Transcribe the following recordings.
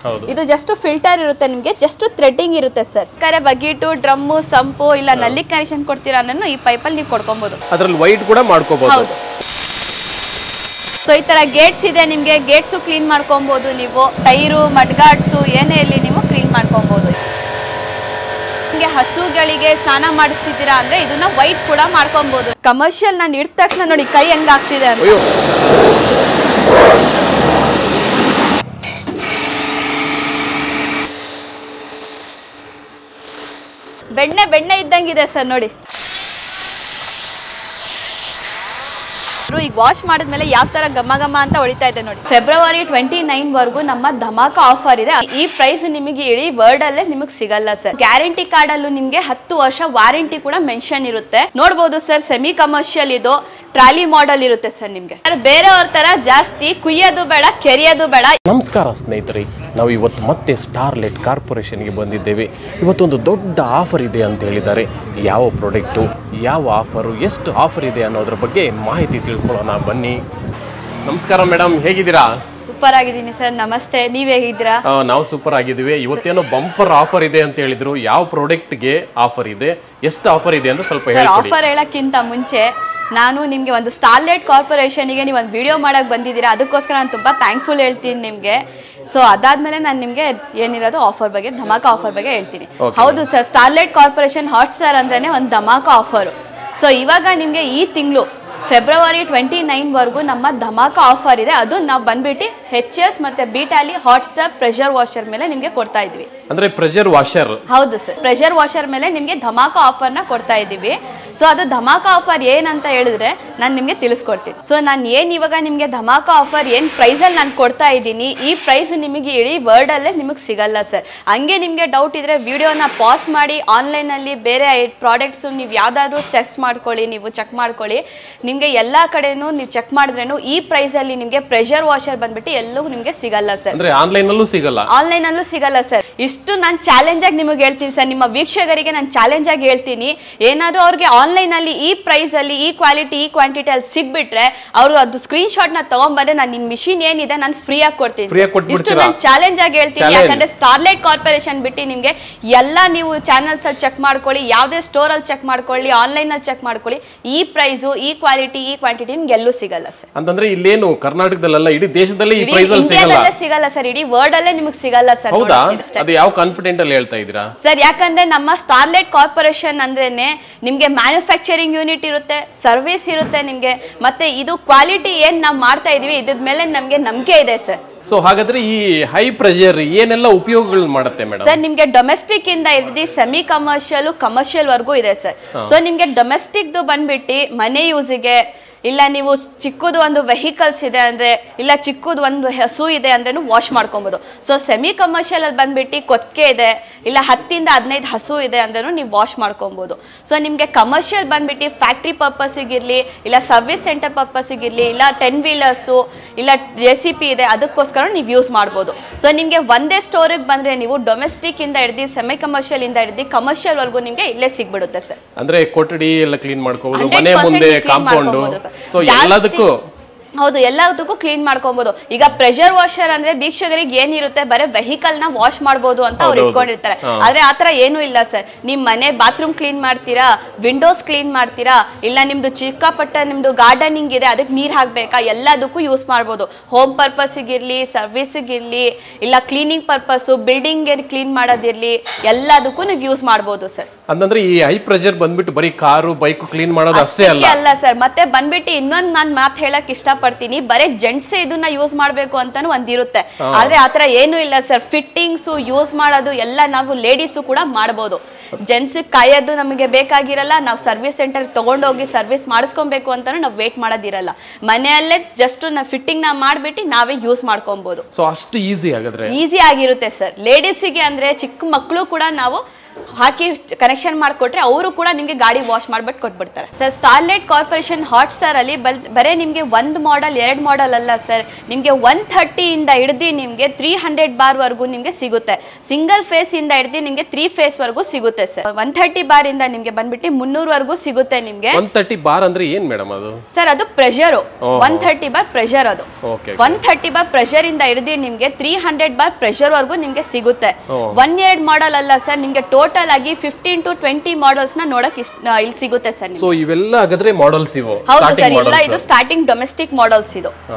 ಹೌದು. ಇದು just filter ಇರುತ್ತೆ ನಿಮಗೆ ಜಸ್ಟ್ ಥ್ರೆಡ್ಡಿಂಗ್ ಇರುತ್ತೆ ಸರ್ ಕರೆ ಬಗೀಟು ಡ್ರಮ್ಮು ಸಂಪು ಇಲ್ಲ ನಲ್ಲಿ ಕನೆಕ್ಷನ್ ಕೊಡ್ತೀರಾ ಅನ್ನೋ ಈ ಪೈಪಲ್ಲಿ ನೀವು ಕೊಡ್ಕೊಬೋದು ಅದ್ರಲ್ಲಿ ವೈಟ್ ಕೂಡ ಮಾಡ್ಕೋಬಹುದು ಹೌದು ಸೊ ಈ ತರ ಗೇಟ್ಸ್ ಇದೆ ನಿಮಗೆ ಗೇಟ್ಸು ಕ್ಲೀನ್ ಮಾಡ್ಕೊಬೋದು ನೀವು ಟೈರು ಮಡ್ಗಾಡ್ಸು ಏನೇ ಇರಲಿ ನೀವು ಕ್ಲೀನ್ ಮಾಡ್ಕೊಬೋದು ನಿಮಗೆ ಹಸುಗಳಿಗೆ ಸ್ನಾನ ಮಾಡಿಸ್ತಿದ್ದೀರಾ ಅಂದ್ರೆ ಇದನ್ನ ವೈಟ್ ಕೂಡ ಮಾಡ್ಕೊಬೋದು ಕಮರ್ಷಿಯಲ್ ನಾನು ಇಡ್ದ ತಕ್ಷಣ ನೋಡಿ ಕೈ ಹೆಂಗಾಗ್ತಿದೆ ಅಂತ ಅಯ್ಯೋ ಬೆಣ್ಣೆ ಬೆಣ್ಣೆ ಇದ್ದಂಗಿದೆ ಸರ್ ನೋಡಿ ಈಗ ವಾಶ್ ಮಾಡಿದ್ಮೇಲೆ ಯಾವ ತರ ಘಮ ಘಮ ಅಂತ ಹೊಡಿತಾ ಇದೆ ನೋಡಿ ಫೆಬ್ರವರಿ ಟ್ವೆಂಟಿ ನೈನ್ ವರೆಗೂ ನಮ್ಮ ಧಮಾಕ ಆಫರ್ ಇದೆ ಈ ಪ್ರೈಸ್ ನಿಮಗೆ ಇಡೀ ವರ್ಲ್ಡ್ ಅಲ್ಲೇ ನಿಮಗೆ ಸಿಗಲ್ಲ ಸರ್ ಗ್ಯಾರಂಟಿ ಕಾರ್ಡ್ ಅಲ್ಲೂ ನಿಮಗೆ ಹತ್ತು ವರ್ಷ ವಾರಂಟಿ ಕೂಡ ಮೆನ್ಷನ್ ಇರುತ್ತೆ ನೋಡ್ಬೋದು ಸರ್ ಸೆಮಿ ಕಮರ್ಷಿಯಲ್ ಇದು ಟ್ರಾಲಿ ಮಾಡೆಲ್ ಇರುತ್ತೆ ಸರ್ ನಿಮ್ಗೆ ಸರ್ ಬೇರೆಯವ್ರ ತರ ಜಾಸ್ತಿ ಕುಯ್ಯೋದು ಬೇಡ ಕೆರಿಯೋದು ಬೇಡ ನಮಸ್ಕಾರ ಸ್ನೇಹಿತರೆ ನಾವು ಇವತ್ತು ಮತ್ತೆ ಸ್ಟಾರ್ಲೆಟ್ ಕಾರ್ಪೊರೇಷನ್ಗೆ ಬಂದಿದ್ದೇವೆ ಇವತ್ತೊಂದು ದೊಡ್ಡ ಆಫರ್ ಇದೆ ಅಂತ ಹೇಳಿದ್ದಾರೆ ಯಾವ ಪ್ರಾಡಕ್ಟು ಯಾವ ಆಫರು ಎಷ್ಟು ಆಫರ್ ಇದೆ ಅನ್ನೋದ್ರ ಬಗ್ಗೆ ಮಾಹಿತಿ ತಿಳ್ಕೊಳ್ಳೋಣ ಬನ್ನಿ ನಮಸ್ಕಾರ ಮೇಡಮ್ ಹೇಗಿದ್ದೀರಾ ಸೂಪರ್ ಆಗಿದ್ದೀನಿ ಸರ್ ನಮಸ್ತೆ ನೀವ್ ಹೇಗಿದ್ದೀರಾ ಆ, ನಾವು ಸೂಪರ್ ಆಗಿದ್ದೀವಿ ಇವತ್ತೇನೋ ಬಂಪರ್ ಆಫರ್ ಇದೆ ಅಂತ ಹೇಳಿದ್ರು ಯಾವ ಪ್ರಾಡಕ್ಟ್ಗೆ ಆಫರ್ ಇದೆ ಎಷ್ಟು ಆಫರ್ ಇದೆ ಅಂತ ಸ್ವಲ್ಪ ಸರ್ ಹೇಳ್ಕೊಡಿ ಆಫರ್ ಹೇಳಕ್ಕಿಂತ ಮುಂಚೆ ನಾನು ನಿಮಗೆ ಒಂದು ಸ್ಟಾರ್ಲೈಟ್ ಕಾರ್ಪೊರೇಷನ್ಗೆ ನೀವು ಒಂದು ವಿಡಿಯೋ ಮಾಡಕ್ ಬಂದಿದ್ದೀರಾ ಅದಕ್ಕೋಸ್ಕರ ನಾನು ತುಂಬಾ ಥ್ಯಾಂಕ್ಫುಲ್ ಹೇಳ್ತೀನಿ ನಿಮಗೆ ಸೊ ಅದಾದ್ಮೇಲೆ ನಾನು ನಿಮಗೆ ಏನಿರೋದು ಆಫರ್ ಬಗ್ಗೆ ಧಮಾಕ ಆಫರ್ ಬಗ್ಗೆ ಹೇಳ್ತೀನಿ Okay. ಹೌದು sir Starlight Corporation Hot Star ಅಂದ್ರೇನೆ ಒಂದು ಧಮಾಕ ಆಫರು ಸೊ ಇವಾಗ ನಿಮಗೆ ಈ ತಿಂಗಳು ಫೆಬ್ರವರಿ ಟ್ವೆಂಟಿ ನೈನ್ವರೆಗೂ ನಮ್ಮ ಧಮಾಕ ಆಫರ್ ಇದೆ ಅದು ನಾವು ಬಂದ್ಬಿಟ್ಟು ಹೆಚ್ ಎಸ್ ಮತ್ತು ಬೀಟಾಲಿ ಹಾಟ್ ಸ್ಟಾರ್ ಪ್ರೆಷರ್ ವಾಷರ್ ಮೇಲೆ ನಿಮಗೆ ಕೊಡ್ತಾ ಇದ್ವಿ ಅಂದ್ರೆ ಪ್ರೆಷರ್ ವಾಷರ್ ಹೌದು ಸರ್ ಪ್ರೆಷರ್ ವಾಷರ್ ಮೇಲೆ ನಿಮಗೆ ಧಮಾಕ ಆಫರ್ನ ಕೊಡ್ತಾ ಇದ್ದೀವಿ ಸೊ ಅದು ಧಮಾಕ ಆಫರ್ ಏನಂತ ಹೇಳಿದ್ರೆ ನಾನು ನಿಮಗೆ ತಿಳಿಸ್ಕೊಡ್ತೀನಿ ಸೊ ನಾನು ಏನು ಇವಾಗ ನಿಮಗೆ ಧಮಾಕ ಆಫರ್ ಏನು ಪ್ರೈಸಲ್ಲಿ ನಾನು ಕೊಡ್ತಾ ಇದ್ದೀನಿ ಈ ಪ್ರೈಸ್ ನಿಮಗೆ ಇಡೀ ವರ್ಲ್ಡಲ್ಲೇ ನಿಮಗೆ ಸಿಗಲ್ಲ ಸರ್ ಹಂಗೆ ನಿಮಗೆ ಡೌಟ್ ಇದ್ರೆ ವಿಡಿಯೋನ ಪಾಸ್ ಮಾಡಿ ಆನ್ಲೈನಲ್ಲಿ ಬೇರೆ ಪ್ರಾಡಕ್ಟ್ಸು ನೀವು ಯಾವುದಾದ್ರೂ ಚೆಕ್ ಮಾಡ್ಕೊಳ್ಳಿ ನೀವು ಚೆಕ್ ಮಾಡ್ಕೊಳ್ಳಿ ನಿಮಗೆ ಎಲ್ಲ ಕಡೆನೂ ನೀವು ಚೆಕ್ ಮಾಡಿದ್ರೇನು ಈ ಪ್ರೈಸಲ್ಲಿ ನಿಮಗೆ ಪ್ರೆಷರ್ ವಾಷರ್ ಬಂದ್ಬಿಟ್ಟು ಎಲ್ಲೂ ನಿಮಗೆ ಸಿಗಲ್ಲ ಸರ್ ಅಂದ್ರೆ ಆನ್ಲೈನ್ ಅಲ್ಲೂ ಸಿಗಲ್ಲ ಆನ್ಲೈನ್ ಅಲ್ಲೂ ಸಿಗಲ್ಲ ಸರ್ ಇಷ್ಟು ನಾನು ಚಾಲೆಂಜ್ ಆಗಿ ನಿಮಗೆ ಹೇಳ್ತೀನಿ ಸರ್ ನಿಮ್ಮ ವೀಕ್ಷಕರಿಗೆ ನಾನು ಚಾಲೆಂಜ್ ಆಗಿ ಹೇಳ್ತೀನಿ ಏನಾದರೂ ಅವ್ರಿಗೆ ಆನ್ಲೈನ್ ಅಲ್ಲಿ ಈ ಪ್ರೈಸ್ ಅಲ್ಲಿ ಈ ಕ್ವಾಲಿಟಿ ಈ ಕ್ವಾಂಟಿಟಿ ಅಲ್ಲಿ ಸಿಗ್ಬಿಟ್ರೆ ಅವರು ಅದು ಸ್ಕ್ರೀನ್ ಶಾಟ್ ನ ತಗೊಂಡ್ಬಂದ್ರೆ ನಾನು ನಿಮ್ಮ ಮಿಷಿನ್ ಏನಿದೆ ನಾನು ಫ್ರೀ ಆಗಿ ಕೊಡ್ತೀನಿ Free ಆಗಿ sir. ಇಷ್ಟು ಕೊಟ್ಬಿಡ್ತೀರಾ? ನಾನು ಚಾಲೆಂಜ್ ಆಗಿ ಹೇಳ್ತೀನಿ Challenge. ಯಾಕಂದ್ರೆ ಸ್ಟಾರ್ಲೈಟ್ ಕಾರ್ಪೊರೇಷನ್ ಬಿಟ್ಟು ನಿಮಗೆ ಎಲ್ಲ ನೀವು ಚಾನಲ್ಸ್ ಅಲ್ಲಿ ಚೆಕ್ ಮಾಡ್ಕೊಳ್ಳಿ ಯಾವುದೇ ಸ್ಟೋರ್ ಅಲ್ಲಿ ಚೆಕ್ ಮಾಡ್ಕೊಳ್ಳಿ ಆನ್ಲೈನ್ ಅಲ್ಲಿ ಚೆಕ್ ಮಾಡ್ಕೊಳ್ಳಿ ಈ ಪ್ರೈಸು ಈ ಕ್ವಾಲಿಟಿ ಈ ಕ್ವಾಂಟಿಟಿ ನಿಮ್ಗೆ ಎಲ್ಲೂ ಸಿಗಲ್ಲ ಸರ್ ಅಂತಂದ್ರೆ ಇಲ್ಲೇನು ಕರ್ನಾಟಕದಲ್ಲ ಇಡೀ ದೇಶದಲ್ಲಿ ಈ ಇಡೀ ಪ್ರೈಸ್ ಅಲ್ಲಿ ಸಿಗಲ್ಲ ಇಂಡಿಯಾದಲ್ಲೇ ಸಿಗಲ್ಲ ಸರ್ ಇಡೀ ವರ್ಲ್ಡ್ ಅಲ್ಲೇ ನಿಮಗೆ ಸಿಗಲ್ಲ ಸರ್ ಹೌದಾ ಅದು ಯಾವ ಕಾನ್ಫಿಡೆಂಟ್ ಅಲ್ಲಿ ಹೇಳ್ತಾ ಇದ್ದೀರಾ ಸರ್ ಯಾಕಂದ್ರೆ ನಮ್ಮ ಸ್ಟಾರ್ಲೈಟ್ ಕಾರ್ಪೊರೇಷನ್ ಅಂದ್ರೇನೆ ನಿಮ್ಗೆ ಮ್ಯಾನುಫ್ಯಾಕ್ಚರಿಂಗ್ ಯೂನಿಟ್ ಇರುತ್ತೆ ಸರ್ವಿಸ್ ಇರುತ್ತೆ ನಿಮ್ಗೆ ಮತ್ತೆ ಇದು ಕ್ವಾಲಿಟಿ ಏನ್ ನಾವು ಮಾಡ್ತಾ ಇದೀವಿ ಇದ್ರ ಮೇಲೆ ನಮ್ಗೆ ನಂಬಿಕೆ ಇದೆ ಸರ್ ಸೊ ಹಾಗಾದ್ರೆ ಈ ಹೈ ಪ್ರೆಷರ್ ಏನೆಲ್ಲ ಉಪಯೋಗಗಳು ಮಾಡುತ್ತೆ ಮೇಡಮ್ ಸರ್ ನಿಮ್ಗೆ ಡೊಮೆಸ್ಟಿಕ್ ಇಂದ ಹಿಡಿದು ಸೆಮಿ ಕಮರ್ಷಿಯಲ್ ಕಮರ್ಷಿಯಲ್ ವರ್ಗೂ ಇದೆ ಸರ್ ಸೊ ನಿಮ್ಗೆ ಡೊಮೆಸ್ಟಿಕ್ ಬಂದ್ಬಿಟ್ಟು ಮನೆ ಯೂಸಿಗೆ ಇಲ್ಲ ನೀವು ಚಿಕ್ಕದು ಒಂದು ವೆಹಿಕಲ್ಸ್ ಇದೆ ಅಂದ್ರೆ ಇಲ್ಲ ಚಿಕ್ಕದು ಒಂದು ಹಸು ಇದೆ ಅಂದ್ರೂ ವಾಶ್ ಮಾಡ್ಕೊಬೋದು ಸೊ ಸೆಮಿ ಕಮರ್ಷಿಯಲ್ ಅಲ್ಲಿ ಬಂದ್ಬಿಟ್ಟು ಕೊಕ್ಕೆ ಇದೆ ಇಲ್ಲ ಹತ್ತಿಂದ ಹದಿನೈದು ಹಸು ಇದೆ ಅಂದ್ರೂ ನೀವು ವಾಶ್ ಮಾಡ್ಕೊಬೋದು ಸೊ ನಿಮಗೆ ಕಮರ್ಷಿಯಲ್ ಬಂದ್ಬಿಟ್ಟು ಫ್ಯಾಕ್ಟ್ರಿ ಪರ್ಪಸ್ಸಿಗಿರಲಿ ಇಲ್ಲ ಸರ್ವಿಸ್ ಸೆಂಟರ್ ಪರ್ಪಸ್ಸಿಗಿರಲಿ ಇಲ್ಲ ಟೆನ್ ವೀಲರ್ಸು ಇಲ್ಲ ರೆಸಿಪಿ ಇದೆ ಅದಕ್ಕೋಸ್ಕರ ನೀವು ಯೂಸ್ ಮಾಡ್ಬೋದು ಸೊ ನಿಮಗೆ ಒಂದೇ ಸ್ಟೋರಿಗೆ ಬಂದರೆ ನೀವು ಡೊಮೆಸ್ಟಿಕ್ ಇಂದ ಹಿಡ್ದು ಸೆಮಿ ಕಮರ್ಷಿಯಲ್ ಇಂದ ಹಿಡ್ದು ಕಮರ್ಷಿಯಲ್ ವರ್ಗೂ ನಿಮಗೆ ಇಲ್ಲೇ ಸಿಗ್ಬಿಡುತ್ತೆ ಸರ್ ಅಂದ್ರೆ ಕೊಠಡಿ ಎಲ್ಲ ಕ್ಲೀನ್ ಮಾಡ್ಕೋಬಹುದು 100% ಮನೆ ಮುಂದೆ clean ಕಾಂಪೌಂಡ್ ಮಾಡ್ಕೊಬೋದು sir. ಸೊ ಜಾಸ್ತಿ- ಎಲ್ಲದಕ್ಕೂ ಹೌದು ಎಲ್ಲದಕ್ಕೂ ಕ್ಲೀನ್ ಮಾಡ್ಕೊಬಹುದು ಈಗ ಪ್ರೆಷರ್ ವಾಷರ್ ಅಂದ್ರೆ ವೀಕ್ಷಕರಿಗೆ ಏನಿರುತ್ತೆ ಬರೀ ವೆಹಿಕಲ್ ನ ವಾಶ್ ಮಾಡ್ಬೋದು ಅಂತ ಅವ್ರು ಹೌದೌದು. ಇಟ್ಕೊಂಡಿರ್ತಾರೆ ಹಾ. ಆದ್ರೆ ಆತರ ಏನೂ ಇಲ್ಲ ಸರ್ ನಿಮ್ ಮನೆ ಬಾತ್ರೂಮ್ ಕ್ಲೀನ್ ಮಾಡ್ತೀರಾ ವಿಂಡೋಸ್ ಕ್ಲೀನ್ ಮಾಡ್ತೀರಾ ಇಲ್ಲ ನಿಮ್ದು ಚಿಕ್ಕಪಟ್ಟ ನಿಮ್ದು ಗಾರ್ಡನಿಂಗ್ ಇದೆ ಅದಕ್ಕೆ ನೀರ್ ಹಾಕ್ಬೇಕಾ ಎಲ್ಲದಕ್ಕೂ ಯೂಸ್ ಮಾಡ್ಬೋದು ಹೋಮ್ ಪರ್ಪಸ್ಗಿರ್ಲಿ ಸರ್ವಿಸ್ಗಿರ್ಲಿ ಇಲ್ಲ ಕ್ಲೀನಿಂಗ್ ಪರ್ಪಸ್ ಬಿಲ್ಡಿಂಗ್ ಕ್ಲೀನ್ ಮಾಡೋದಿರ್ಲಿ ಎಲ್ಲದಕ್ಕೂ ನೀವು ಯೂಸ್ ಮಾಡ್ಬೋದು ಸರ್ ಅಂತಂದ್ರೆ ಈ ಹೈ ಪ್ರೆಷರ್ ಬಂದ್ಬಿಟ್ಟು ಬರೀ ಕಾರು ಬೈಕ್ ಕ್ಲೀನ್ ಮಾಡೋದು ಅಷ್ಟೇ ಅಲ್ಲ ಅಷ್ಟಕ್ಕೆ ಅಲ್ಲ ಸರ್ ಮತ್ತೆ ಬಂದ್ಬಿಟ್ಟು ಇನ್ನೊಂದ್ ನಾನ್ ಮಾತ್ ಹೇಳಕ್ ಇಷ್ಟಪಡ್ತೀನಿ ಬರೇ ಜೆಂಟ್ಸ್ ಇದನ್ನ ಯೂಸ್ ಮಾಡ್ಬೇಕು ಅಂತಾನು ಒಂದಿರುತ್ತೆ ಆದ್ರೆ ಆತರ ಏನು ಇಲ್ಲ ಸರ್ ಫಿಟ್ಟಿಂಗ್ಸ್ ಯೂಸ್ ಮಾಡೋದು ಎಲ್ಲ ನಾವು ಲೇಡೀಸ್ ಕೂಡ ಮಾಡಬಹುದು ಜೆಂಟ್ಸ್ ಕಾಯೋದು ನಮಗೆ ಬೇಕಾಗಿರಲ್ಲ ನಾವು ಸರ್ವಿಸ್ ಸೆಂಟರ್ ತಗೊಂಡೋಗಿ ಸರ್ವಿಸ್ ಮಾಡಿಸ್ಕೊಬೇಕು ಅಂತಾನು ನಾವು ವೇಟ್ ಮಾಡೋದಿರಲ್ಲ ಮನೆಯಲ್ಲೇ ಜಸ್ಟ್ ನಾವು ಫಿಟ್ಟಿಂಗ್ ನ ಮಾಡ್ಬಿಟ್ಟು ನಾವೇ ಯೂಸ್ ಮಾಡ್ಕೊಬಹುದು ಸೊ ಅಷ್ಟು ಈಸಿ ಹಾಗಾದ್ರೆ ಈಸಿ ಆಗಿರುತ್ತೆ ಸರ್ ಲೇಡೀಸಿಗೆ ಅಂದ್ರೆ ಚಿಕ್ಕ ಮಕ್ಕಳು ಕೂಡ ನಾವು ಹಾಕಿ ಕನೆಕ್ಷನ್ ಮಾಡಿಕೊಟ್ರೆ ಅವರು ಕೂಡ ನಿಮಗೆ ಗಾಡಿ ವಾಶ್ ಮಾಡ್ಬಿಟ್ಟು ಕೊಟ್ಬಿಡ್ತಾರೆ sir Starlight Corporation Hot Star ಅಲ್ಲಿ ಬಲ್ ಬರೇ ನಿಮಗೆ ಒಂದು ಮಾಡೆಲ್ ಎರಡು ಮಾಡೆಲ್ ಅಲ್ಲ ಸರ್ ನಿಮಗೆ ಒನ್ ಥರ್ಟಿಯಿಂದ ಹಿಡ್ದು ನಿಮಗೆ ತ್ರೀ ಹಂಡ್ರೆಡ್ ಬಾರ್ ವರೆಗೂ ನಿಮಗೆ ಸಿಗುತ್ತೆ ಸಿಂಗಲ್ ಫೇಸ್ ಇಂದ ಹಿಡ್ದು ನಿಮಗೆ ತ್ರೀ ಫೇಸ್ ವರೆಗೂ ಸಿಗುತ್ತೆ ಸರ್ ಒನ್ ಥರ್ಟಿ ಬಾರ್ ಇಂದ ನಿಮಗೆ ಬಂದ್ಬಿಟ್ಟು ಮುನ್ನೂರವರೆಗೂ ಸಿಗುತ್ತೆ ನಿಮಗೆ ಒನ್ ತರ್ಟಿ ಬಾರ್ ಅಂದ್ರೆ ಏನ್ ಮೇಡಮ್ ಅದು ಸರ್ ಅದು pressure one thirty bar pressure ಅದು okay one thirty bar pressure ಇಂದ ಹಿಡಿದು ನಿಮ್ಗೆ ತ್ರೀ ಹಂಡ್ರೆಡ್ ಬಾರ್ ಪ್ರೆಷರ್ ವರ್ಗೂ ನಿಮ್ಗೆ ಸಿಗುತ್ತೆ ಓ. ಒನ್ ಎರಡ್ ಮಾಡೆಲ್ ಅಲ್ಲ ಸರ್ ನಿಮ್ಗೆ ಟೋಟಲ್ ಆಗಿ ಫಿಫ್ಟೀನ್ ಟು ಟ್ವೆಂಟಿ ಮಾಡೆಲ್ಸ್ ನ ನೋಡಕ್ ಇಷ್ಟ ಇಲ್ಲಿ ಸಿಗುತ್ತೆ ಸರ್ ಸೊ ಇವೆಲ್ಲ ಹಾಗಾದ್ರೆ ಮಾಡೆಲ್ಸ್ ಇವು ಹೌದು starting ಸರ್ ಇಲ್ಲ models. ಇದು ಸ್ಟಾರ್ಟಿಂಗ್ ಡೊಮೆಸ್ಟಿಕ್ ಮಾಡೆಲ್ಸ್ ಇದು ಹಾ.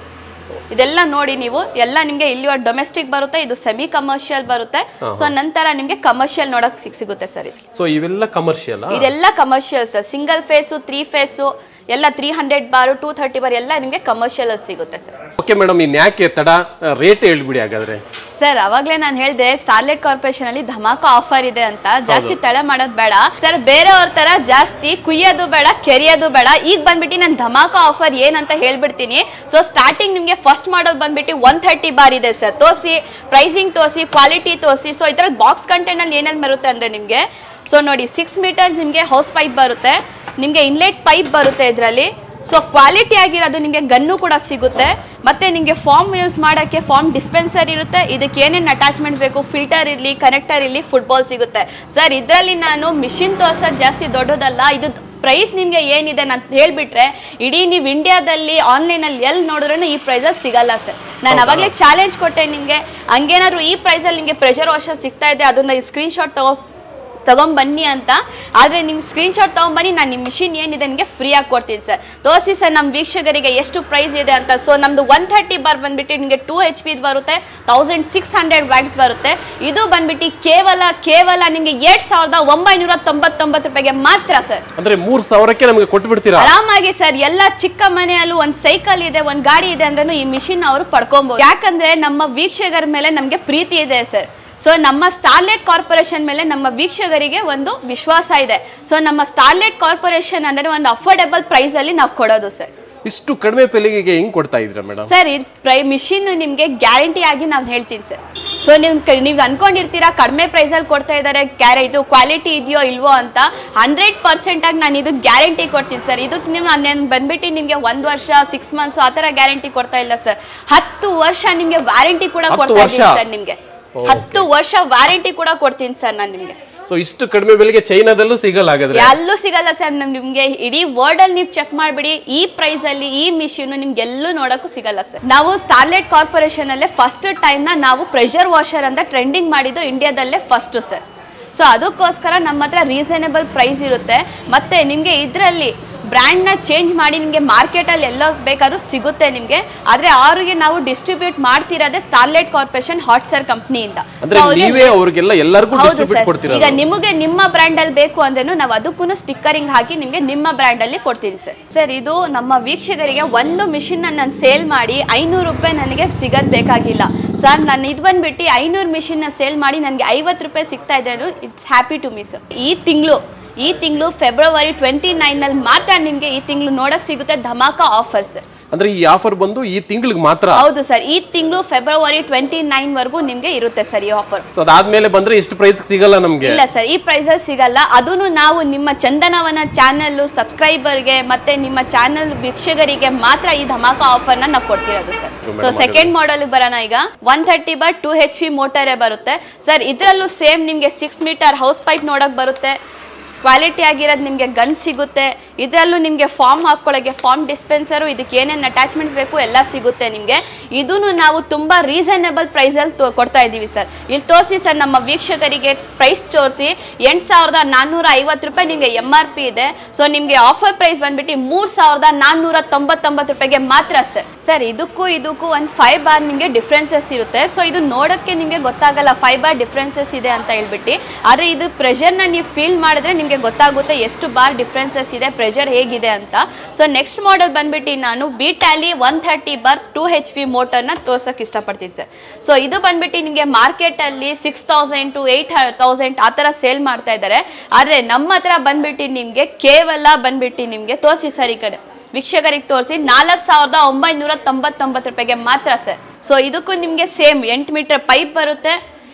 ಇದೆಲ್ಲ ನೋಡಿ ನೀವು ಎಲ್ಲ ನಿಮ್ಗೆ ಇಲ್ಲಿ ಡೊಮೆಸ್ಟಿಕ್ ಬರುತ್ತೆ ಇದು ಸೆಮಿ ಕಮರ್ಷಿಯಲ್ ಬರುತ್ತೆ ಸೊ ನಂತರ ನಿಮ್ಗೆ ಕಮರ್ಷಿಯಲ್ ನೋಡಕ್ ಸಿಗ್ ಸಿಗುತ್ತೆ ಸರ್ ಇದು ಸೊ ಇವೆಲ್ಲ ಕಮರ್ಷಿಯಲ್ ಇದೆಲ್ಲ commercial sir single phase three phase ಎಲ್ಲ three hundred bar two thirty bar ಎಲ್ಲ ನಿಮ್ಗೆ ಕಮರ್ಷಿಯಲ್ ಅಲ್ಲಿ ಸಿಗುತ್ತೆ ಸರ್ ಓಕೆ ಮೇಡಮ್ ಇನ್ ಯಾಕೆ ತಡ ರೇಟ್ ಹೇಳ್ಬಿಡಿ ಹಾಗಾದ್ರೆ ಸರ್ ಅವಾಗ್ಲೇ ನಾನು ಹೇಳಿದೆ ಸ್ಟಾರ್ಲೆಟ್ ಕಾರ್ಪೊರೇಷನ್ ಅಲ್ಲಿ ಧಮಾಕ ಆಫರ್ ಇದೆ ಅಂತ ಜಾಸ್ತಿ ತಳೆ ಮಾಡೋದು ಬೇಡ ಸರ್ ಬೇರೆಯವ್ರ ತರ ಜಾಸ್ತಿ ಕುಯ್ಯೋದು ಬೇಡ ಕೆರಿಯೋದು ಬೇಡ ಈಗ ಬಂದ್ಬಿಟ್ಟು ನಾನು ಧಮಾಕ ಆಫರ್ ಏನಂತ ಹೇಳ್ಬಿಡ್ತೀನಿ ಸೊ ಸ್ಟಾರ್ಟಿಂಗ್ ನಿಮ್ಗೆ ಫಸ್ಟ್ ಮಾಡೋದು ಬಂದ್ಬಿಟ್ಟು ಒನ್ ಥರ್ಟಿ ಬಾರ್ ಇದೆ ಸರ್ ತೋರಿಸಿ ಪ್ರೈಸಿಂಗ್ ತೋರಿಸಿ ಕ್ವಾಲಿಟಿ ತೋರಿಸಿ ಸೊ ಈ ಥರ ಬಾಕ್ಸ್ ಕಂಟೆಂಟ್ ಅಲ್ಲಿ ಏನೇನು ಬರುತ್ತೆ ಅಂದ್ರೆ ನಿಮ್ಗೆ ಸೊ ನೋಡಿ ಸಿಕ್ಸ್ ಮೀಟರ್ಸ್ ನಿಮ್ಗೆ ಹೌಸ್ ಪೈಪ್ ಬರುತ್ತೆ ನಿಮ್ಗೆ ಇನ್ಲೆಟ್ ಪೈಪ್ ಬರುತ್ತೆ ಇದರಲ್ಲಿ ಸೊ ಕ್ವಾಲಿಟಿ ಆಗಿರೋದು ನಿಮಗೆ ಗನ್ನು ಕೂಡ ಸಿಗುತ್ತೆ ಮತ್ತೆ ನಿಮಗೆ ಫಾರ್ಮ್ ಯೂಸ್ ಮಾಡೋಕ್ಕೆ ಫಾರ್ಮ್ ಡಿಸ್ಪೆನ್ಸರ್ ಇರುತ್ತೆ ಇದಕ್ಕೆ ಏನೇನು ಅಟ್ಯಾಚ್ಮೆಂಟ್ಸ್ ಬೇಕು ಫಿಲ್ಟರ್ ಇರಲಿ ಕನೆಕ್ಟರ್ ಇರಲಿ ಫುಟ್ಬಾಲ್ ಸಿಗುತ್ತೆ ಸರ್ ಇದರಲ್ಲಿ ನಾನು ಮಿಷಿನ್ ತೋರ್ಸೋದು ಜಾಸ್ತಿ ದೊಡ್ಡದಲ್ಲ ಇದು ಪ್ರೈಸ್ ನಿಮಗೆ ಏನಿದೆ ನಾನು ಹೇಳ್ಬಿಟ್ರೆ ಇಡೀ ನೀವು ಇಂಡಿಯಾದಲ್ಲಿ ಆನ್ಲೈನಲ್ಲಿ ಎಲ್ಲಿ ನೋಡಿದ್ರೂ ಈ ಪ್ರೈಸಲ್ಲಿ ಸಿಗಲ್ಲ ಸರ್ ನಾನು ಅವಾಗಲೇ ಚಾಲೆಂಜ್ ಕೊಟ್ಟೆ ನಿಮಗೆ ಹಂಗೇನಾದ್ರು ಈ ಪ್ರೈಸಲ್ಲಿ ನಿಮಗೆ ಪ್ರೆಷರ್ ವಾಷರ್ ಸಿಗ್ತಾ ಇದೆ ಅದನ್ನ ಸ್ಕ್ರೀನ್ಶಾಟ್ ತಗೋ ತಗೊಂಬನ್ನಿ ಅಂತ ಆದರೆ ನೀವು ಸ್ಕ್ರೀನ್ಶಾಟ್ ತೊಗೊಂಬನ್ನಿ ನಾನು ನಿಮ್ಮ ಮಿಷಿನ್ ಏನಿದೆ ನಿಮಗೆ ಫ್ರೀಯಾಗಿ ಕೊಡ್ತೀನಿ ಸರ್ ತೋರಿಸಿ ಸರ್ ನಮ್ಮ ವೀಕ್ಷಕರಿಗೆ ಎಷ್ಟು ಪ್ರೈಸ್ ಇದೆ ಅಂತ ಸೊ ನಮ್ಮದು ಒನ್ ಥರ್ಟಿ ಬಾರ್ ಬಂದ್ಬಿಟ್ಟು ನಿಮಗೆ ಟೂ ಎಚ್ ಪಿ ಬರುತ್ತೆ ತೌಸಂಡ್ ಸಿಕ್ಸ್ ಹಂಡ್ರೆಡ್ ವ್ಯಾಟ್ಸ್ ಬರುತ್ತೆ ಇದು ಬಂದ್ಬಿಟ್ಟು ಕೇವಲ ಕೇವಲ ನಿಮಗೆ ಎರಡು ಸಾವಿರದ ಒಂಬೈನೂರ ತೊಂಬತ್ತೊಂಬತ್ತು ರೂಪಾಯಿಗೆ ಮಾತ್ರ ಸರ್ ಅಂದ್ರೆ ಮೂರ್ ಸಾವಿರಕ್ಕೆ ನಮಗೆ ಕೊಟ್ಟು ಬಿಡ್ತೀರಾ ಆರಾಮಾಗಿ ಸರ್ ಎಲ್ಲ ಚಿಕ್ಕ ಮನೆಯಲ್ಲೂ ಒಂದ್ ಸೈಕಲ್ ಇದೆ ಒಂದ್ ಗಾಡಿ ಇದೆ ಅಂದ್ರೆ ಈ ಮಿಷಿನ್ ಅವರು ಪಡ್ಕೊಬಹುದು ಯಾಕಂದ್ರೆ ನಮ್ಮ ವೀಕ್ಷಕರ ಮೇಲೆ ನಮ್ಗೆ ಪ್ರೀತಿ ಇದೆ ಸರ್ ಸೊ ನಮ್ಮ ಸ್ಟಾರ್ಲೆಟ್ ಕಾರ್ಪೊರೇಷನ್ ಮೇಲೆ ನಮ್ಮ ವೀಕ್ಷಕರಿಗೆ ಒಂದು ವಿಶ್ವಾಸ ಇದೆ ಸೊ ನಮ್ಮ ಸ್ಟಾರ್ಲೆಟ್ ಕಾರ್ಪೊರೇಷನ್ ಅಂದ್ರೆ ಒಂದು ಅಫೋರ್ಡೆಬಲ್ ಪ್ರೈಸ್ ಅಲ್ಲಿ ನಾವು ಕೊಡೋದು ಸರ್ ಇಷ್ಟು ಕಡಿಮೆ ಬೆಲೆಗೆ ಹೆಂಗ್ ಕೊಡ್ತಾ ಇದ್ರ ಮೇಡಮ್ ಸರ್ ಇದು ಪ್ರೈ ಮಿಷಿನ್ ನಿಮಗೆ ಗ್ಯಾರಂಟಿ ಆಗಿ ನಾನು ಹೇಳ್ತೀನಿ ಸರ್ ಸೊ ನೀವು ನೀವು ಅನ್ಕೊಂಡಿರ್ತೀರಾ ಕಡಿಮೆ ಪ್ರೈಸಲ್ಲಿ ಕೊಡ್ತಾ ಇದ್ದಾರೆ ಕ್ಯಾರೆ ಇದು ಕ್ವಾಲಿಟಿ ಇದೆಯೋ ಇಲ್ವೋ ಅಂತ ಹಂಡ್ರೆಡ್ ಪರ್ಸೆಂಟ್ ಆಗಿ ನಾನು ಇದು ಗ್ಯಾರಂಟಿ ಕೊಡ್ತೀನಿ ಸರ್ ಇದಕ್ಕೆ ನೀವು ನಾನು ಬಂದ್ಬಿಟ್ಟು ನಿಮಗೆ ಒಂದು ವರ್ಷ ಸಿಕ್ಸ್ ಮಂತ್ಸ್ ಆ ಥರ ಗ್ಯಾರಂಟಿ ಕೊಡ್ತಾ ಇಲ್ಲ ಸರ್ ಹತ್ತು ವರ್ಷ ನಿಮಗೆ ವಾರಂಟಿ ಕೂಡ ಹತ್ತು ಕೊಡ್ತಾ ಇದ್ದೀನಿ ವರ್ಷ? ಸರ್ ನಿಮಗೆ ಹತ್ತು ವರ್ಷ ವಾರಂಟಿ ಕೂಡ ಕೊಡ್ತೀನಿ ಸರ್ ನಾನು ನಿಮಗೆ ಸೊ ಇಷ್ಟು ಕಡಿಮೆ ಬೆಲೆಗೆ ಚೈನಾದಲ್ಲೂ ಸಿಗಲ್ಲ ಹಾಗಾದ್ರೆ ಎಲ್ಲೂ ಸಿಗಲ್ಲ ಸರ್ ನಿಮ್ಗೆ ಇಡೀ ವರ್ಲ್ಡ್ ಅಲ್ಲಿ ನೀವು ಚೆಕ್ ಮಾಡ್ಬಿಡಿ ಈ ಪ್ರೈಸ್ ಅಲ್ಲಿ ಈ ಮಿಷಿನ್ ನಿಮ್ಗೆ ಎಲ್ಲೂ ನೋಡಕ್ಕೂ ಸಿಗಲ್ಲ ಸರ್ ನಾವು ಸ್ಟಾರ್ಲೆಟ್ ಕಾರ್ಪೊರೇಷನ್ ಅಲ್ಲೇ ಫಸ್ಟ್ ಟೈಮ್ ನ ನಾವು ಪ್ರೆಷರ್ ವಾಷರ್ ಅಂತ ಟ್ರೆಂಡಿಂಗ್ ಮಾಡಿದ್ದು ಇಂಡಿಯಾದಲ್ಲೇ ಫಸ್ಟ್ ಸರ್ ಸೊ ಅದಕ್ಕೋಸ್ಕರ ನಮ್ಮ ಹತ್ರ ರೀಸನೇಬಲ್ ಪ್ರೈಸ್ ಇರುತ್ತೆ ಮತ್ತೆ ನಿಮಗೆ ಇದರಲ್ಲಿ ಬ್ರ್ಯಾಂಡ್ನ ಚೇಂಜ್ ಮಾಡಿ ನಿಮಗೆ ಮಾರ್ಕೆಟಲ್ಲಿ ಎಲ್ಲ ಬೇಕಾದ್ರೂ ಸಿಗುತ್ತೆ ನಿಮಗೆ ಆದರೆ ಅವ್ರಿಗೆ ನಾವು ಡಿಸ್ಟ್ರಿಬ್ಯೂಟ್ ಮಾಡ್ತಿರೋದೇ ಸ್ಟಾರ್ಲೆಟ್ ಕಾರ್ಪೊರೇಷನ್ ಹಾಟ್ಸ್ಟಾರ್ ಕಂಪ್ನಿಯಿಂದ ಅಂದ್ರೆ ನೀವೇ ಅವ್ರಿಗೆಲ್ಲ ಎಲ್ಲರಿಗೂ ಹೌದು ಡಿಸ್ಟ್ರಿಬ್ಯೂಟ್ ಸರ್ ಕೊಡ್ತೀರಾ ಈಗ ನಿಮಗೆ ನಿಮ್ಮ ಬ್ರ್ಯಾಂಡ್ ಅಲ್ಲಿ ಬೇಕು ಅಂದ್ರೂ ನಾವು ಅದಕ್ಕೂ ಸ್ಟಿಕ್ಕರಿಂಗ್ ಹಾಕಿ ನಿಮಗೆ ನಿಮ್ಮ ಬ್ರ್ಯಾಂಡ್ ಅಲ್ಲಿ ಕೊಡ್ತೀವಿ ಸರ್ ಸರ್ ಇದು ನಮ್ಮ ವೀಕ್ಷಕರಿಗೆ ಒಂದು ಮಿಷಿನ್ ನಾನು ಸೇಲ್ ಮಾಡಿ ಐನೂರು ರೂಪಾಯಿ ನನಗೆ ಸಿಗೋದ್ ಬೇಕಾಗಿಲ್ಲ ಸರ್ ನಾನು ಇದು ಬಂದ್ಬಿಟ್ಟು ಐನೂರು ಮಿಷಿನ್ ಸೇಲ್ ಮಾಡಿ ನನಗೆ ಐವತ್ತು ರೂಪಾಯಿ ಸಿಗ್ತಾ ಇದೆ it's happy to me sir ಈ ತಿಂಗಳು ಈ ತಿಂಗಳು ಫೆಬ್ರವರಿ ಟ್ವೆಂಟಿ ನೈನಲ್ಲಿ ಮಾತ್ರ ನಿಮಗೆ ಈ ತಿಂಗಳು ನೋಡಕ್ ಸಿಗುತ್ತೆ ಧಮಾಕ ಆಫರ್ ಸರ್ ಅಂದ್ರೆ ಈ ಆಫರ್ ಬಂದು ಈ ತಿಂಗಳಿಗೆ ಮಾತ್ರ ಹೌದು ಸರ್ ಈ ತಿಂಗಳು ಫೆಬ್ರವರಿ ಟ್ವೆಂಟಿ ನೈನ್ ವರೆಗೂ ನಿಮಗೆ ಇರುತ್ತೆ ಸರ್ ಈ ಆಫರ್ ಸೊ ಅದಾದ್ಮೇಲೆ ಬಂದ್ರೆ ಇಷ್ಟು ಪ್ರೈಸ್ ಸಿಗಲ್ಲ ನಮ್ಗೆ ಇಲ್ಲ ಸರ್ ಈ ಪ್ರೈಸಲ್ಲಿ ಸಿಗಲ್ಲ ಅದನ್ನು ನಾವು ನಿಮ್ಮ ಚಂದನವನ ಚಾನಲ್ ಸಬ್ಸ್ಕ್ರೈಬರ್ಗೆ ಮತ್ತೆ ನಿಮ್ಮ ಚಾನಲ್ ವೀಕ್ಷಕರಿಗೆ ಮಾತ್ರ ಈ ಧಮಾಕ ಆಫರ್ನ ನಾವು ಕೊಡ್ತಿರೋದು ಸರ್ ಸೊ ಸೆಕೆಂಡ್ ಮಾಡೆಲ್ ಬರೋಣ ಈಗ one thirty bar two H P ಮೋಟರೇ ಬರುತ್ತೆ ಸರ್ ಇದರಲ್ಲೂ ಸೇಮ್ ನಿಮಗೆ ಸಿಕ್ಸ್ ಮೀಟರ್ ಹೌಸ್ ಪೈಪ್ ನೋಡಕ್ ಬರುತ್ತೆ ಕ್ವಾಲಿಟಿ ಆಗಿರೋದು ನಿಮಗೆ ಗನ್ ಸಿಗುತ್ತೆ ಇದರಲ್ಲೂ ನಿಮಗೆ ಫಾರ್ಮ್ ಹಾಕ್ಕೊಳ್ಳೋಕ್ಕೆ ಫಾರ್ಮ್ ಡಿಸ್ಪೆನ್ಸರು ಇದಕ್ಕೆ ಏನೇನು ಅಟ್ಯಾಚ್ಮೆಂಟ್ಸ್ ಬೇಕು ಎಲ್ಲ ಸಿಗುತ್ತೆ ನಿಮಗೆ ಇದೂ ನಾವು ತುಂಬ ರೀಸನೇಬಲ್ ಪ್ರೈಸಲ್ಲಿ ತೋ ಕೊಡ್ತಾ ಇದ್ದೀವಿ ಸರ್ ಇಲ್ಲಿ ತೋರಿಸಿ ಸರ್ ನಮ್ಮ ವೀಕ್ಷಕರಿಗೆ ಪ್ರೈಸ್ ತೋರಿಸಿ ಎಂಟು ಸಾವಿರದ ನಾನ್ನೂರ ಐವತ್ತು ರೂಪಾಯಿ ನಿಮಗೆ ಎಮ್ ಆರ್ ಪಿ ಇದೆ ಸೊ ನಿಮಗೆ ಆಫರ್ ಪ್ರೈಸ್ ಬಂದ್ಬಿಟ್ಟು ಮೂರು ಸಾವಿರದ ನಾನ್ನೂರ ತೊಂಬತ್ತೊಂಬತ್ತು ರೂಪಾಯಿಗೆ ಮಾತ್ರ ಸರ್ ಸರ್ ಇದಕ್ಕೂ ಇದಕ್ಕೂ ಒಂದು ಫೈವ್ ಬಾರ್ ನಿಮಗೆ ಡಿಫ್ರೆನ್ಸಸ್ ಇರುತ್ತೆ ಸೊ ಇದು ನೋಡೋಕ್ಕೆ ನಿಮಗೆ ಗೊತ್ತಾಗಲ್ಲ ಫೈವ್ ಬಾರ್ ಡಿಫ್ರೆನ್ಸಸ್ ಇದೆ ಅಂತ ಹೇಳ್ಬಿಟ್ಟು ಆದರೆ ಇದು ಪ್ರೆಷರ್ನ ನೀವು ಫೀಲ್ ಮಾಡಿದ್ರೆ ನಿಮಗೆ ಗೊತ್ತಾಗುತ್ತೆ ಎಷ್ಟು ಬಾರ್ ಡಿಫ್ರೆನ್ಸಸ್ ಇದೆ ಪ್ರೆಷರ್ ಹೇಗಿದೆ ಅಂತ ಸೊ ನೆಕ್ಸ್ಟ್ ಮಾಡೆಲ್ ಬಂದ್ಬಿಟ್ಟು ನಾನು ಬಿಟ್ಯಾಲಿ one thirty bar two H P ಮೋಟರ್ನ ತೋರ್ಸೋಕೆ ಇಷ್ಟಪಡ್ತೀನಿ ಸರ್ ಸೊ ಇದು ಬಂದ್ಬಿಟ್ಟು ನಿಮಗೆ ಮಾರ್ಕೆಟಲ್ಲಿ six thousand to eight thousand ಆ ಥರ ಸೇಲ್ ಮಾಡ್ತಾ ಇದ್ದಾರೆ ಆದರೆ ನಮ್ಮ ಹತ್ರ ಬಂದ್ಬಿಟ್ಟು ನಿಮಗೆ ಕೇವಲ ಬಂದ್ಬಿಟ್ಟು ನಿಮಗೆ ತೋರಿಸಿ ಸರ್ ಈ ಕಡೆ ವೀಕ್ಷಕರಿಗೆ ತೋರಿಸಿ ನಾಲ್ಕು ಸಾವಿರದ ಒಂಬೈನೂರ ತೊಂಬತ್ತೊಂಬತ್ತು ರೂಪಾಯಿಗೆ ಮಾತ್ರ ಸರ್ ಸೊ ಇದಕ್ಕೂ ನಿಮಗೆ ಸೇಮ್ ಎಂಟು ಮೀಟರ್ ಪೈಪ್ ಬರುತ್ತೆ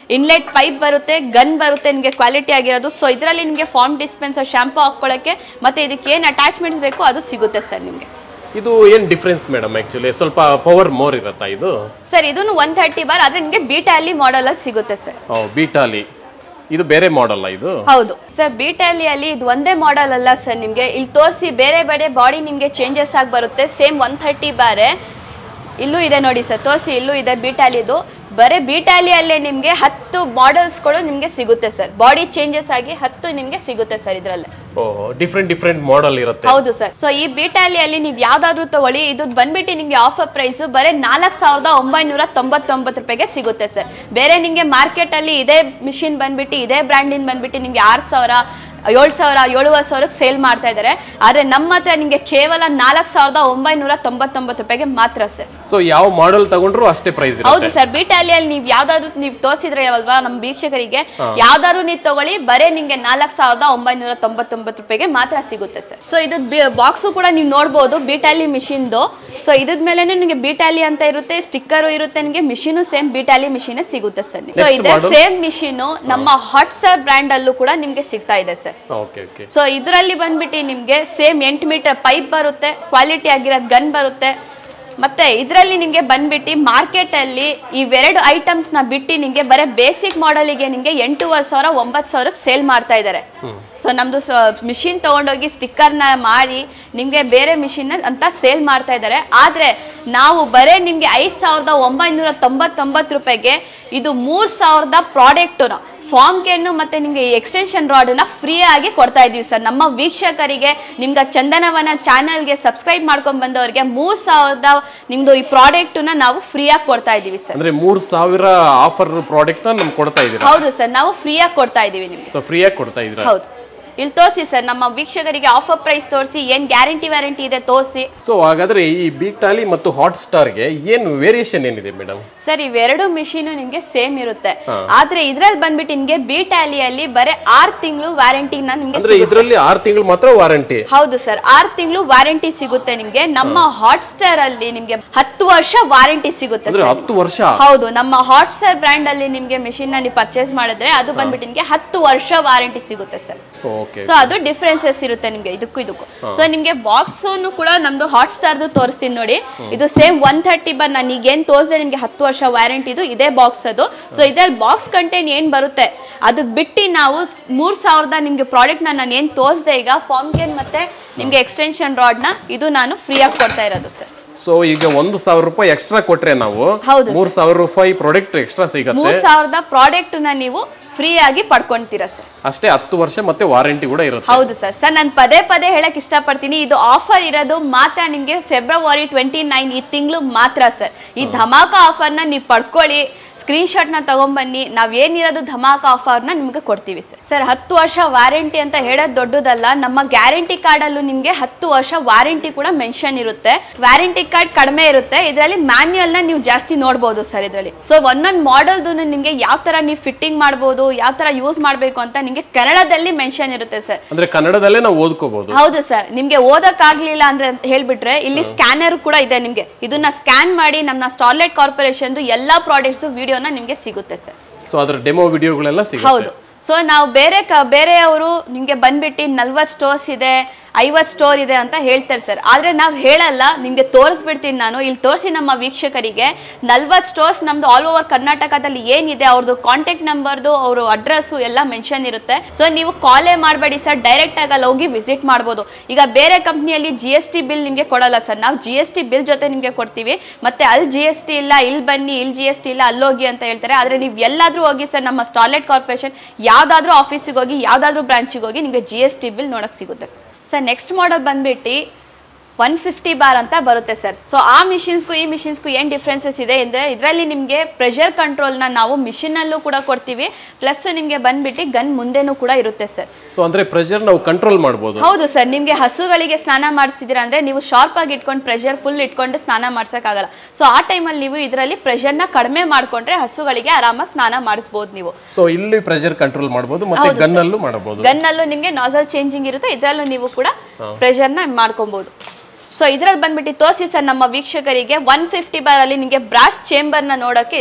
ಇನ್ಲೆಟ್ ಪೈಪ್ ಬರುತ್ತೆ ಗನ್ ಬರುತ್ತೆ ನಿಮಗೆ ಕ್ವಾಲಿಟಿ ಆಗಿರೋದು ಸೊ ಇದರಲ್ಲಿ ನಿಮಗೆ ಫಾರ್ಮ್ ಡಿಸ್ಪೆನ್ಸರ್ ಶಾಂಪೂ ಹಾಕೊಳ್ಳೋಕ್ಕೆ ಮತ್ತೆ ಇದಕ್ಕೆ ಏನು ಅಟ್ಯಾಚ್ಮೆಂಟ್ಸ್ ಬೇಕು ಅದು ಸಿಗುತ್ತೆ ಸರ್ ನಿಮಗೆ ಇದು ಏನ್ ಡಿಫ್ರೆನ್ಸ್ ಮೇಡಮ್ ಆಕ್ಚುಲಿ ಸ್ವಲ್ಪ ಪವರ್ ಮೋರ್ ಇರತ್ತಾ ಇದು ಸರ್ ಇದನ್ನು ಒನ್ ಥರ್ಟಿ ಬಾರ್ ಆದರೆ ನಿಮಗೆ ಬೀಟಾಲಿ ಮಾಡಲಲ್ಲಿ ಸಿಗುತ್ತೆ ಸರ್ ಬೀಟಾಲಿ ಇದು ಬೇರೆ ಮಾಡಲ್ಲ ಇದು ಹೌದು ಸರ್ ಅಲ್ಲಿ ಇದು ಒಂದೇ ಮಾಡೆಲ್ ಅಲ್ಲ ಸರ್ ನಿಮಗೆ ಇಲ್ಲಿ ತೋರಿಸಿ ಬೇರೆ ಬೇರೆ ಬಾಡಿ ನಿಮಗೆ ಚೇಂಜಸ್ ಆಗಿ ಬರುತ್ತೆ ಸೇಮ್ ಒನ್ ಥರ್ಟಿ ಬಾರೆ ಇಲ್ಲೂ ಇದೆ ನೋಡಿ ಸರ್ ತೋರಿಸಿ ಇಲ್ಲೂ ಇದೆ ಬೀಟಾಲಿದು ಬರೀ ಬೀಟಾಲಿಯಲ್ಲೇ ನಿಮಗೆ ಹತ್ತು ಮಾಡೆಲ್ಸ್ಗಳು ನಿಮಗೆ ಸಿಗುತ್ತೆ ಸರ್ ಬಾಡಿ ಚೇಂಜಸ್ ಆಗಿ ಹತ್ತು ನಿಮಗೆ ಸಿಗುತ್ತೆ ಸರ್ ಇದರಲ್ಲಿ ಓಹ್ ಡಿಫ್ರೆಂಟ್ ಡಿಫ್ರೆಂಟ್ ಮಾಡಲ್ ಇರುತ್ತೆ ಹೌದು ಸರ್ ಸೊ ಈ ಬೀಟಾಲಿಯಲ್ಲಿ ನೀವು ಯಾವ್ದಾದ್ರು ತಗೊಳ್ಳಿ ಇದು ಬಂದ್ಬಿಟ್ಟು ನಿಮಗೆ ಆಫರ್ ಪ್ರೈಸ್ ಬರೀ ನಾಲ್ಕು ಸಾವಿರದ ಒಂಬೈನೂರ ತೊಂಬತ್ತೊಂಬತ್ತು ರೂಪಾಯಿಗೆ ಸಿಗುತ್ತೆ ಸರ್ ಬೇರೆ ನಿಮಗೆ ಮಾರ್ಕೆಟ್ ಅಲ್ಲಿ ಇದೇ ಮಿಷಿನ್ ಬಂದ್ಬಿಟ್ಟು ಇದೇ ಬ್ರ್ಯಾಂಡಿಂದ ಬಂದ್ಬಿಟ್ಟು ನಿಮಗೆ ಆರು ಸಾವಿರ ಏಳು ಸಾವಿರ ಏಳುವರೆ ಸಾವಿರಕ್ಕೆ ಸೇಲ್ ಮಾಡ್ತಾ ಇದ್ದಾರೆ ಆದ್ರೆ ನಮ್ಮ ಹತ್ರ ನಿಮಗೆ ಕೇವಲ ನಾಲ್ಕು ಸಾವಿರದ ಒಂಬೈನೂರ ತೊಂಬತ್ತೊಂಬತ್ತು ರೂಪಾಯಿಗೆ ಮಾತ್ರ ಸರ್ ಸೊ ಯಾವ ಮಾಡಲ್ ತಗೊಂಡ್ರು ಅಷ್ಟೇ ಪ್ರೈಸ್ ಹೌದು ಇರುತ್ತೆ ಸರ್ ಬೀಟಾಲಿಯಲ್ಲಿ ನೀವು ಯಾವ್ದಾದ್ರು ನೀವು ತೋರಿಸಿದ್ರೆ ಅಲ್ವಾ ನಮ್ಮ ವೀಕ್ಷಕರಿಗೆ ಯಾವ್ದಾದ್ರು ನೀವು ತಗೊಳ್ಳಿ ಬರೇ ನಿಮ್ಗೆ ನಾಲ್ಕು ಸಾವಿರದ ಒಂಬೈನೂರ ತೊಂಬತ್ತೊಂಬತ್ತು ರೂಪಾಯಿಗೆ ಮಾತ್ರ ಸಿಗುತ್ತೆ ಸರ್ ಸೊ ಇದು ಬಾಕ್ಸು ಕೂಡ ನೀವು ನೋಡ್ಬೋದು ಬೀಟಾಲಿ ಮಿಷಿನ್ದು ಸೊ ಇದ್ರ ಮೇಲೆ ನಿಮಗೆ ಬೀಟಾಲಿ ಅಂತ ಇರುತ್ತೆ ಸ್ಟಿಕ್ಕರು ಇರುತ್ತೆ ನಿಮಗೆ ಮಿಷಿನು ಸೇಮ್ ಬೀಟಾಲಿ ಮಿಷಿನ್ ಸಿಗುತ್ತೆ ಸರ್ ಸೊ Next ಇದೆ model? ಸೇಮ್ ಮಿಷಿನ್ ನಮ್ಮ ಹಾಟ್ ಸ್ಟಾರ್ ಬ್ರ್ಯಾಂಡ್ ಅಲ್ಲೂ ಕೂಡ ನಿಮ್ಗೆ ಸಿಗ್ತಾ ಇದೆ ಸರ್ ಓಕೆ ಓಕೆ ಸೊ ಇದರಲ್ಲಿ ಬಂದ್ಬಿಟ್ಟು ನಿಮಗೆ ಸೇಮ್ ಎಂಟು ಮೀಟರ್ ಪೈಪ್ ಬರುತ್ತೆ ಕ್ವಾಲಿಟಿ ಆಗಿರೋದು ಗನ್ ಬರುತ್ತೆ ಮತ್ತೆ ಇದರಲ್ಲಿ ನಿಮಗೆ ಬಂದ್ಬಿಟ್ಟು ಮಾರ್ಕೆಟ್ ಅಲ್ಲಿ ಇವೆರಡು ಐಟಮ್ಸ್ ನ ಬಿಟ್ಟು ನಿಮಗೆ ಬರೀ ಬೇಸಿಕ್ ಮಾಡೆಲಿಗೆ ನಿಮಗೆ ಎಂಟೂವರೆ ಸಾವಿರ ಒಂಬತ್ತು ಸಾವಿರಕ್ಕೆ ಸೇಲ್ ಮಾಡ್ತಾ ಇದ್ದಾರೆ ಸೊ ನಮ್ದು ಮಿಷಿನ್ ತಗೊಂಡೋಗಿ ಸ್ಟಿಕ್ಕರ್ನ ಮಾಡಿ ನಿಮಗೆ ಬೇರೆ ಮಿಷಿನ್ ಅಂತ ಸೇಲ್ ಮಾಡ್ತಾ ಇದ್ದಾರೆ ಆದ್ರೆ ನಾವು ಬರೇ ನಿಮಗೆ ಐದು ಸಾವಿರದ ಒಂಬೈನೂರ ತೊಂಬತ್ತೊಂಬತ್ತು ರೂಪಾಯಿಗೆ ಇದು ಮೂರು ಸಾವಿರದ ಪ್ರಾಡಕ್ಟು ಫಾರ್ಮ್ ಕೇನು ಮತ್ತೆ ನಿಮ್ಗೆ ಎಕ್ಸ್ಟೆನ್ಷನ್ ರಾಡ್ನ ಫ್ರೀ ಆಗಿ ಕೊಡ್ತಾ ಇದೀವಿ ಸರ್ ನಮ್ಮ ವೀಕ್ಷಕರಿಗೆ ನಿಮ್ಗೆ ಚಂದನವನ ಚಾನಲ್ಗೆ ಸಬ್ಸ್ಕ್ರೈಬ್ ಮಾಡ್ಕೊಂಡ್ ಬಂದವರಿಗೆ ಮೂರ್ ಸಾವಿರದ ನಿಮ್ದು ಈ ಪ್ರಾಡಕ್ಟ್ನ ನಾವು ಫ್ರೀ ಆಗಿ ಕೊಡ್ತಾ ಇದೀವಿ ಸರ್ ಅಂದ್ರೆ ಮೂರ್ ಸಾವಿರ ಆಫರ್ ಪ್ರಾಡಕ್ಟ್ ನ ನಮ್ಗೆ ಕೊಡ್ತಾ ಇದೀರಾ ಹೌದು ಸರ್ ನಾವು ಫ್ರೀ ಆಗಿ ಕೊಡ್ತಾ ಇದೀವಿ ನಿಮ್ಗೆ ಸೊ ಫ್ರೀ ಆಗಿ ಕೊಡ್ತಾ ಇದ್ದೀರಾ ಹೌದು ಇಲ್ಲಿ ತೋರಿಸಿ ಸರ್ ನಮ್ಮ ವೀಕ್ಷಕರಿಗೆ ಆಫರ್ ಪ್ರೈಸ್ ತೋರಿಸಿ ಏನ್ ಗ್ಯಾರಂಟಿ ವ್ಯಾರಂಟಿ ಇದೆ ತೋರಿಸಿ ಸೊ ಹಾಗಾದ್ರೆ ಈ ಬೀಟಾಲಿ ಮತ್ತು ಹಾಟ್ ಸ್ಟಾರ್ಗೆ ಏನು ವೇರಿಯೇಷನ್ ಏನಿದೆ ಮೇಡಮ್ ಸರ್ ಇವೆರಡು ಮಿಷಿನ್ ನಿಮ್ಗೆ ಸೇಮ್ ಇರುತ್ತೆ ಆದ್ರೆ ಇದ್ರಲ್ಲಿ ಬಂದ್ಬಿಟ್ಟು ನಿಮ್ಗೆ ಬಿ ಟ್ಯಾಲಿಯಲ್ಲಿ ಬರೀ ಆರ್ ತಿಂಗಳು ವ್ಯಾರಂಟಿನ ನಿಮ್ಗೆ ಅಂದ್ರೆ ಇದರಲ್ಲಿ ಆರು ತಿಂಗಳು ಮಾತ್ರ ವಾರಂಟಿ ಹೌದು ಸರ್ ಆರ್ ತಿಂಗಳು ವಾರಂಟಿ ಸಿಗುತ್ತೆ ನಿಮ್ಗೆ ನಮ್ಮ ಹಾಟ್ ಸ್ಟಾರ್ ಅಲ್ಲಿ ನಿಮ್ಗೆ ಹತ್ತು ವರ್ಷ ವಾರಂಟಿ ಸಿಗುತ್ತೆ ಅಂದ್ರೆ ಸರ್ ಹತ್ತು ವರ್ಷ ಹೌದು ನಮ್ಮ ಹಾಟ್ ಸ್ಟಾರ್ ಬ್ರ್ಯಾಂಡ್ ಅಲ್ಲಿ ನಿಮ್ಗೆ ಮಿಷಿನ್ ನ ನೀವು ಪರ್ಚೇಸ್ ಮಾಡಿದ್ರೆ ಅದು ಬಂದ್ಬಿಟ್ಟು ನಿಮ್ಗೆ ಹತ್ತು ವರ್ಷ ವಾರಂಟಿ ಸಿಗುತ್ತೆ ಸರ್ ಓಕೆ ಸೊ ಅದು ಡಿಫ್ರೆನ್ಸಸ್ ಇರುತ್ತೆ ನಿಮ್ಗೆ ಇದಕ್ಕೂ ಇದಕ್ಕೂ ಸೊ ನಿಮ್ಗೆ ಬಾಕ್ಸ್ ಕೂಡ ನಮ್ದು ಹಾಟ್ ಸ್ಟಾರ್ದು ತೋರಿಸ್ತೀನಿ ನೋಡಿ ಇದು ಸೇಮ್ ಒನ್ ಥರ್ಟಿ ಬರ್ ನಾನು ಈಗ ಏನ್ ತೋರಿಸಿದೆ ನಿಮ್ಗೆ ಹತ್ತು ವರ್ಷ ವ್ಯಾರಂಟಿ ಇದು ಇದೇ ಬಾಕ್ಸ್ ಅದು ಸೊ ಇದ್ರಲ್ಲಿ ಬಾಕ್ಸ್ ಕಂಟೆಂಟ್ ಏನ್ ಬರುತ್ತೆ ಅದು ಬಿಟ್ಟು ನಾವು ಸ್- ಮೂರ್ ಸಾವಿರದ ನಿಮ್ಗೆ ಪ್ರಾಡಕ್ಟ್ ನಾನು ಏನ್ ತೋರಿಸಿದೆ ಈಗ ಫಾರ್ಮ್ ಗೇನ್ ಮತ್ತೆ ನಿಮ್ಗೆ ಎಕ್ಸ್ಟೆನ್ಷನ್ ರಾಡ್ ನ ಇದು ನಾನು ಫ್ರೀ ಆಗಿ ಕೊಡ್ತಾ ಇರೋದು ಸರ್ ಸೊ ಈಗ ಒಂದು ಸಾವಿರ ರೂಪಾಯಿ ಎಕ್ಸ್ಟ್ರಾ ಕೊಟ್ರೆ ನಾವು ಹೌದು ಮೂರ್ ಸಾವಿರ ರೂಪಾಯಿ ಪ್ರಾಡಕ್ಟ್ ಎಕ್ಸ್ಟ್ರಾ ಸಿಗತ್ತೆ ಮೂರ್ ಸಾವಿರದ ಪ್ರಾಡಕ್ಟ್ ನ ನೀವು ಫ್ರೀ ಆಗಿ ಪಡ್ಕೊಂತೀರಾ ಸರ್ ಅಷ್ಟೇ ಹತ್ತು ವರ್ಷ ಮತ್ತೆ ವಾರಂಟಿ ಕೂಡ ಇರುತ್ತೆ ಹೌದು ಸರ್ ಸರ್ ನಾನು ಪದೇ ಪದೇ ಹೇಳಕ್ ಇಷ್ಟಪಡ್ತೀನಿ ಇದು ಆಫರ್ ಇರೋದು ಮಾತ್ರ ನಿಮಗೆ ಫೆಬ್ರವರಿ ಟ್ವೆಂಟಿ ನೈನ್ ಈ ತಿಂಗಳು ಮಾತ್ರ ಸರ್ ಈ ಧಮಾಕ ಆಫರ್ನ ನೀವು ಪಡ್ಕೊಳ್ಳಿ ಸ್ಕ್ರೀನ್ ಶಾಟ್ನ ತಗೊಂಬನ್ನಿ ನಾವ್ ಏನಿರೋದು ಧಮಾಕ ಆಫರ್ನ ನಿಮ್ಗೆ ಕೊಡ್ತೀವಿ ಸರ್ ಸರ್ ಹತ್ತು ವರ್ಷ ವಾರಂಟಿ ಅಂತ ಹೇಳೋದು ದೊಡ್ಡದಲ್ಲ ನಮ್ಮ ಗ್ಯಾರಂಟಿ ಕಾರ್ಡಲ್ಲೂ ನಿಮಗೆ ಹತ್ತು ವರ್ಷ ವಾರಂಟಿ ಕೂಡ ಮೆನ್ಷನ್ ಇರುತ್ತೆ ವ್ಯಾರಂಟಿ ಕಾರ್ಡ್ ಕಡಿಮೆ ಇರುತ್ತೆ ಇದರಲ್ಲಿ ಮ್ಯಾನ್ಯಲ್ನ ನೀವು ಜಾಸ್ತಿ ನೋಡ್ಬೋದು ಸರ್ ಇದರಲ್ಲಿ ಸೊ ಒಂದೊಂದು ಮಾಡೆಲ್ದು ನಿಮಗೆ ಯಾವ ತರ ನೀವು ಫಿಟ್ಟಿಂಗ್ ಮಾಡ್ಬೋದು ಯಾವ ತರ ಯೂಸ್ ಮಾಡಬೇಕು ಅಂತ ನಿಮಗೆ ಕನ್ನಡದಲ್ಲಿ ಮೆನ್ಷನ್ ಇರುತ್ತೆ ಸರ್ ಅಂದ್ರೆ ಕನ್ನಡದಲ್ಲೇ ನಾವು ಓದ್ಕೋಬಹುದು ಹೌದು ಸರ್ ನಿಮ್ಗೆ ಓದಕ್ ಆಗ್ಲಿಲ್ಲ ಅಂದ್ರೆ ಅಂತ ಹೇಳ್ಬಿಟ್ರೆ ಇಲ್ಲಿ ಸ್ಕ್ಯಾನರ್ ಕೂಡ ಇದೆ ನಿಮ್ಗೆ ಇದನ್ನ ಸ್ಕ್ಯಾನ್ ಮಾಡಿ ನಮ್ಮ ಸ್ಟಾರ್ಲೈಟ್ ಕಾರ್ಪೊರೇಷನ್ ಎಲ್ಲಾ ಪ್ರಾಡಕ್ಟ್ಸ್ ವಿಡಿಯೋನ ನಿಮ್ಗೆ ಸಿಗುತ್ತೆ ಸರ್ ಸೊ ಅದ್ರ ಡೆಮೋ ವಿಡಿಯೋಗಳೆಲ್ಲ ಸಿಗುತ್ತೆ ಹೌದು ಸೊ ನಾವು ಬೇರೆ ಕ ಬೇರೆಯವರು ನಿಮ್ಗೆ ಬಂದ್ಬಿಟ್ಟು ನಲ್ವತ್ತು ಸ್ಟೋರ್ಸ್ ಇದೆ ಐವತ್ತು ಸ್ಟೋರ್ ಇದೆ ಅಂತ ಹೇಳ್ತಾರೆ ಸರ್ ಆದ್ರೆ ನಾವು ಹೇಳಲ್ಲ ನಿಮ್ಗೆ ತೋರಿಸ್ಬಿಡ್ತೀನಿ ನಾನು ಇಲ್ಲಿ ತೋರಿಸಿ ನಮ್ಮ ವೀಕ್ಷಕರಿಗೆ ನಲ್ವತ್ತು ಸ್ಟೋರ್ಸ್ ನಮ್ದು ಆಲ್ ಓವರ್ ಕರ್ನಾಟಕದಲ್ಲಿ ಏನಿದೆ ಅವ್ರದ್ದು ಕಾಂಟ್ಯಾಕ್ಟ್ ನಂಬರ್ದು ಅವರು ಅಡ್ರೆಸ್ಸು ಎಲ್ಲ ಮೆನ್ಷನ್ ಇರುತ್ತೆ ಸೊ ನೀವು ಕಾಲೇ ಮಾಡಬೇಡಿ ಸರ್ ಡೈರೆಕ್ಟ್ ಆಗಿ ಅಲ್ಲಿ ಹೋಗಿ ವಿಸಿಟ್ ಮಾಡ್ಬೋದು ಈಗ ಬೇರೆ ಕಂಪ್ನಿಯಲ್ಲಿ ಜಿ ಎಸ್ ಟಿ ಬಿಲ್ ನಿಮಗೆ ಕೊಡಲ್ಲ ಸರ್ ನಾವು ಜಿ ಎಸ್ ಟಿ ಬಿಲ್ ಜೊತೆ ನಿಮಗೆ ಕೊಡ್ತೀವಿ ಮತ್ತೆ ಅಲ್ಲಿ ಜಿ ಎಸ್ ಟಿ ಇಲ್ಲ ಇಲ್ಲಿ ಬನ್ನಿ ಇಲ್ಲಿ ಜಿ ಎಸ್ ಟಿ ಇಲ್ಲ ಅಲ್ಲಿ ಹೋಗಿ ಅಂತ ಹೇಳ್ತಾರೆ ಆದ್ರೆ ನೀವು ಎಲ್ಲಾದ್ರೂ ಹೋಗಿ ಸರ್ ನಮ್ಮ ಸ್ಟಾರ್ಲೆಟ್ ಕಾರ್ಪೊರೇಷನ್ ಯಾವ್ದಾದ್ರೂ ಆಫೀಸಿಗೆ ಹೋಗಿ ಯಾವ್ದಾದ್ರೂ ಬ್ರಾಂಚಿಗೆ ಹೋಗಿ ನಿಮಗೆ ಜಿ ಎಸ್ ಟಿ ಬಿಲ್ ನೋಡಕ್ ಸಿಗುತ್ತೆ ಸರ್ ಸರ್ ನೆಕ್ಸ್ಟ್ ಮಾಡಲ್ ಬಂದ್ಬಿಟ್ಟು ಒನ್ ಫಿಫ್ಟಿ ಬಾರ್ ಅಂತ ಬರುತ್ತೆ ಸರ್ ಸೊ ಆ ಮಿಷಿನ್ಸ್ಗೂ ಈ ಮಿಷಿನ್ಸ್ಗೂ ಏನು ಡಿಫ್ರೆನ್ಸಸ್ ಇದೆ ಅಂದರೆ ಇದರಲ್ಲಿ ನಿಮಗೆ ಪ್ರೆಷರ್ ಕಂಟ್ರೋಲ್ನ ನಾವು ಮಿಷಿನಲ್ಲೂ ಕೂಡ ಕೊಡ್ತೀವಿ ಪ್ಲಸ್ ನಿಮಗೆ ಬಂದ್ಬಿಟ್ಟು ಗನ್ ಮುಂದೆನೂ ಕೂಡ ಇರುತ್ತೆ ಸರ್ ಸೊ ಅಂದ್ರೆ ಪ್ರೆಷರ್ ನಾವು ಕಂಟ್ರೋಲ್ ಮಾಡ್ಬೋದು ಹೌದು ಸರ್ ನಿಮಗೆ ಹಸುಗಳಿಗೆ ಸ್ನಾನ ಮಾಡಿಸ್ತಿದ್ದೀರಾ ಅಂದ್ರೆ ನೀವು ಶಾರ್ಪ್ ಆಗಿ ಇಟ್ಕೊಂಡು ಪ್ರೆಷರ್ ಫುಲ್ ಇಟ್ಕೊಂಡು ಸ್ನಾನ ಮಾಡ್ಸೋಕ್ಕಾಗಲ್ಲ ಸೊ ಆ ಟೈಮಲ್ಲಿ ನೀವು ಇದರಲ್ಲಿ ಪ್ರೆಷರ್ನ ಕಡಿಮೆ ಮಾಡ್ಕೊಂಡ್ರೆ ಹಸುಗಳಿಗೆ ಆರಾಮಾಗಿ ಸ್ನಾನ ಮಾಡಿಸ್ಬೋದು ನೀವು ಸೊ ಇಲ್ಲಿ ಪ್ರೆಷರ್ ಕಂಟ್ರೋಲ್ ಮಾಡಬಹುದು ಮತ್ತೆ ಹೌದು ಗನ್ ಅಲ್ಲೂ ಮಾಡಬಹುದು ಗನ್ನಲ್ಲೂ ನಿಮಗೆ ನಾಸಲ್ ಚೇಂಜಿಂಗ್ ಇರುತ್ತೆ ಇದರಲ್ಲೂ ನೀವು ಕೂಡ ಪ್ರೆಷರ್ನ ಮಾಡ್ಕೊಬೋದು ಸೊ ಇದ್ರಲ್ಲಿ ಬಂದ್ಬಿಟ್ಟು ತೋರಿಸಿ ಸರ್ ನಮ್ಮ ವೀಕ್ಷಕರಿಗೆ ಒನ್ ಫಿಫ್ಟಿ ಬಾರ್ ಅಲ್ಲಿ ನಿಮಗೆ ಬ್ರಾಸ್ ಚೇಂಬರ್ನ ನೋಡೋಕೆ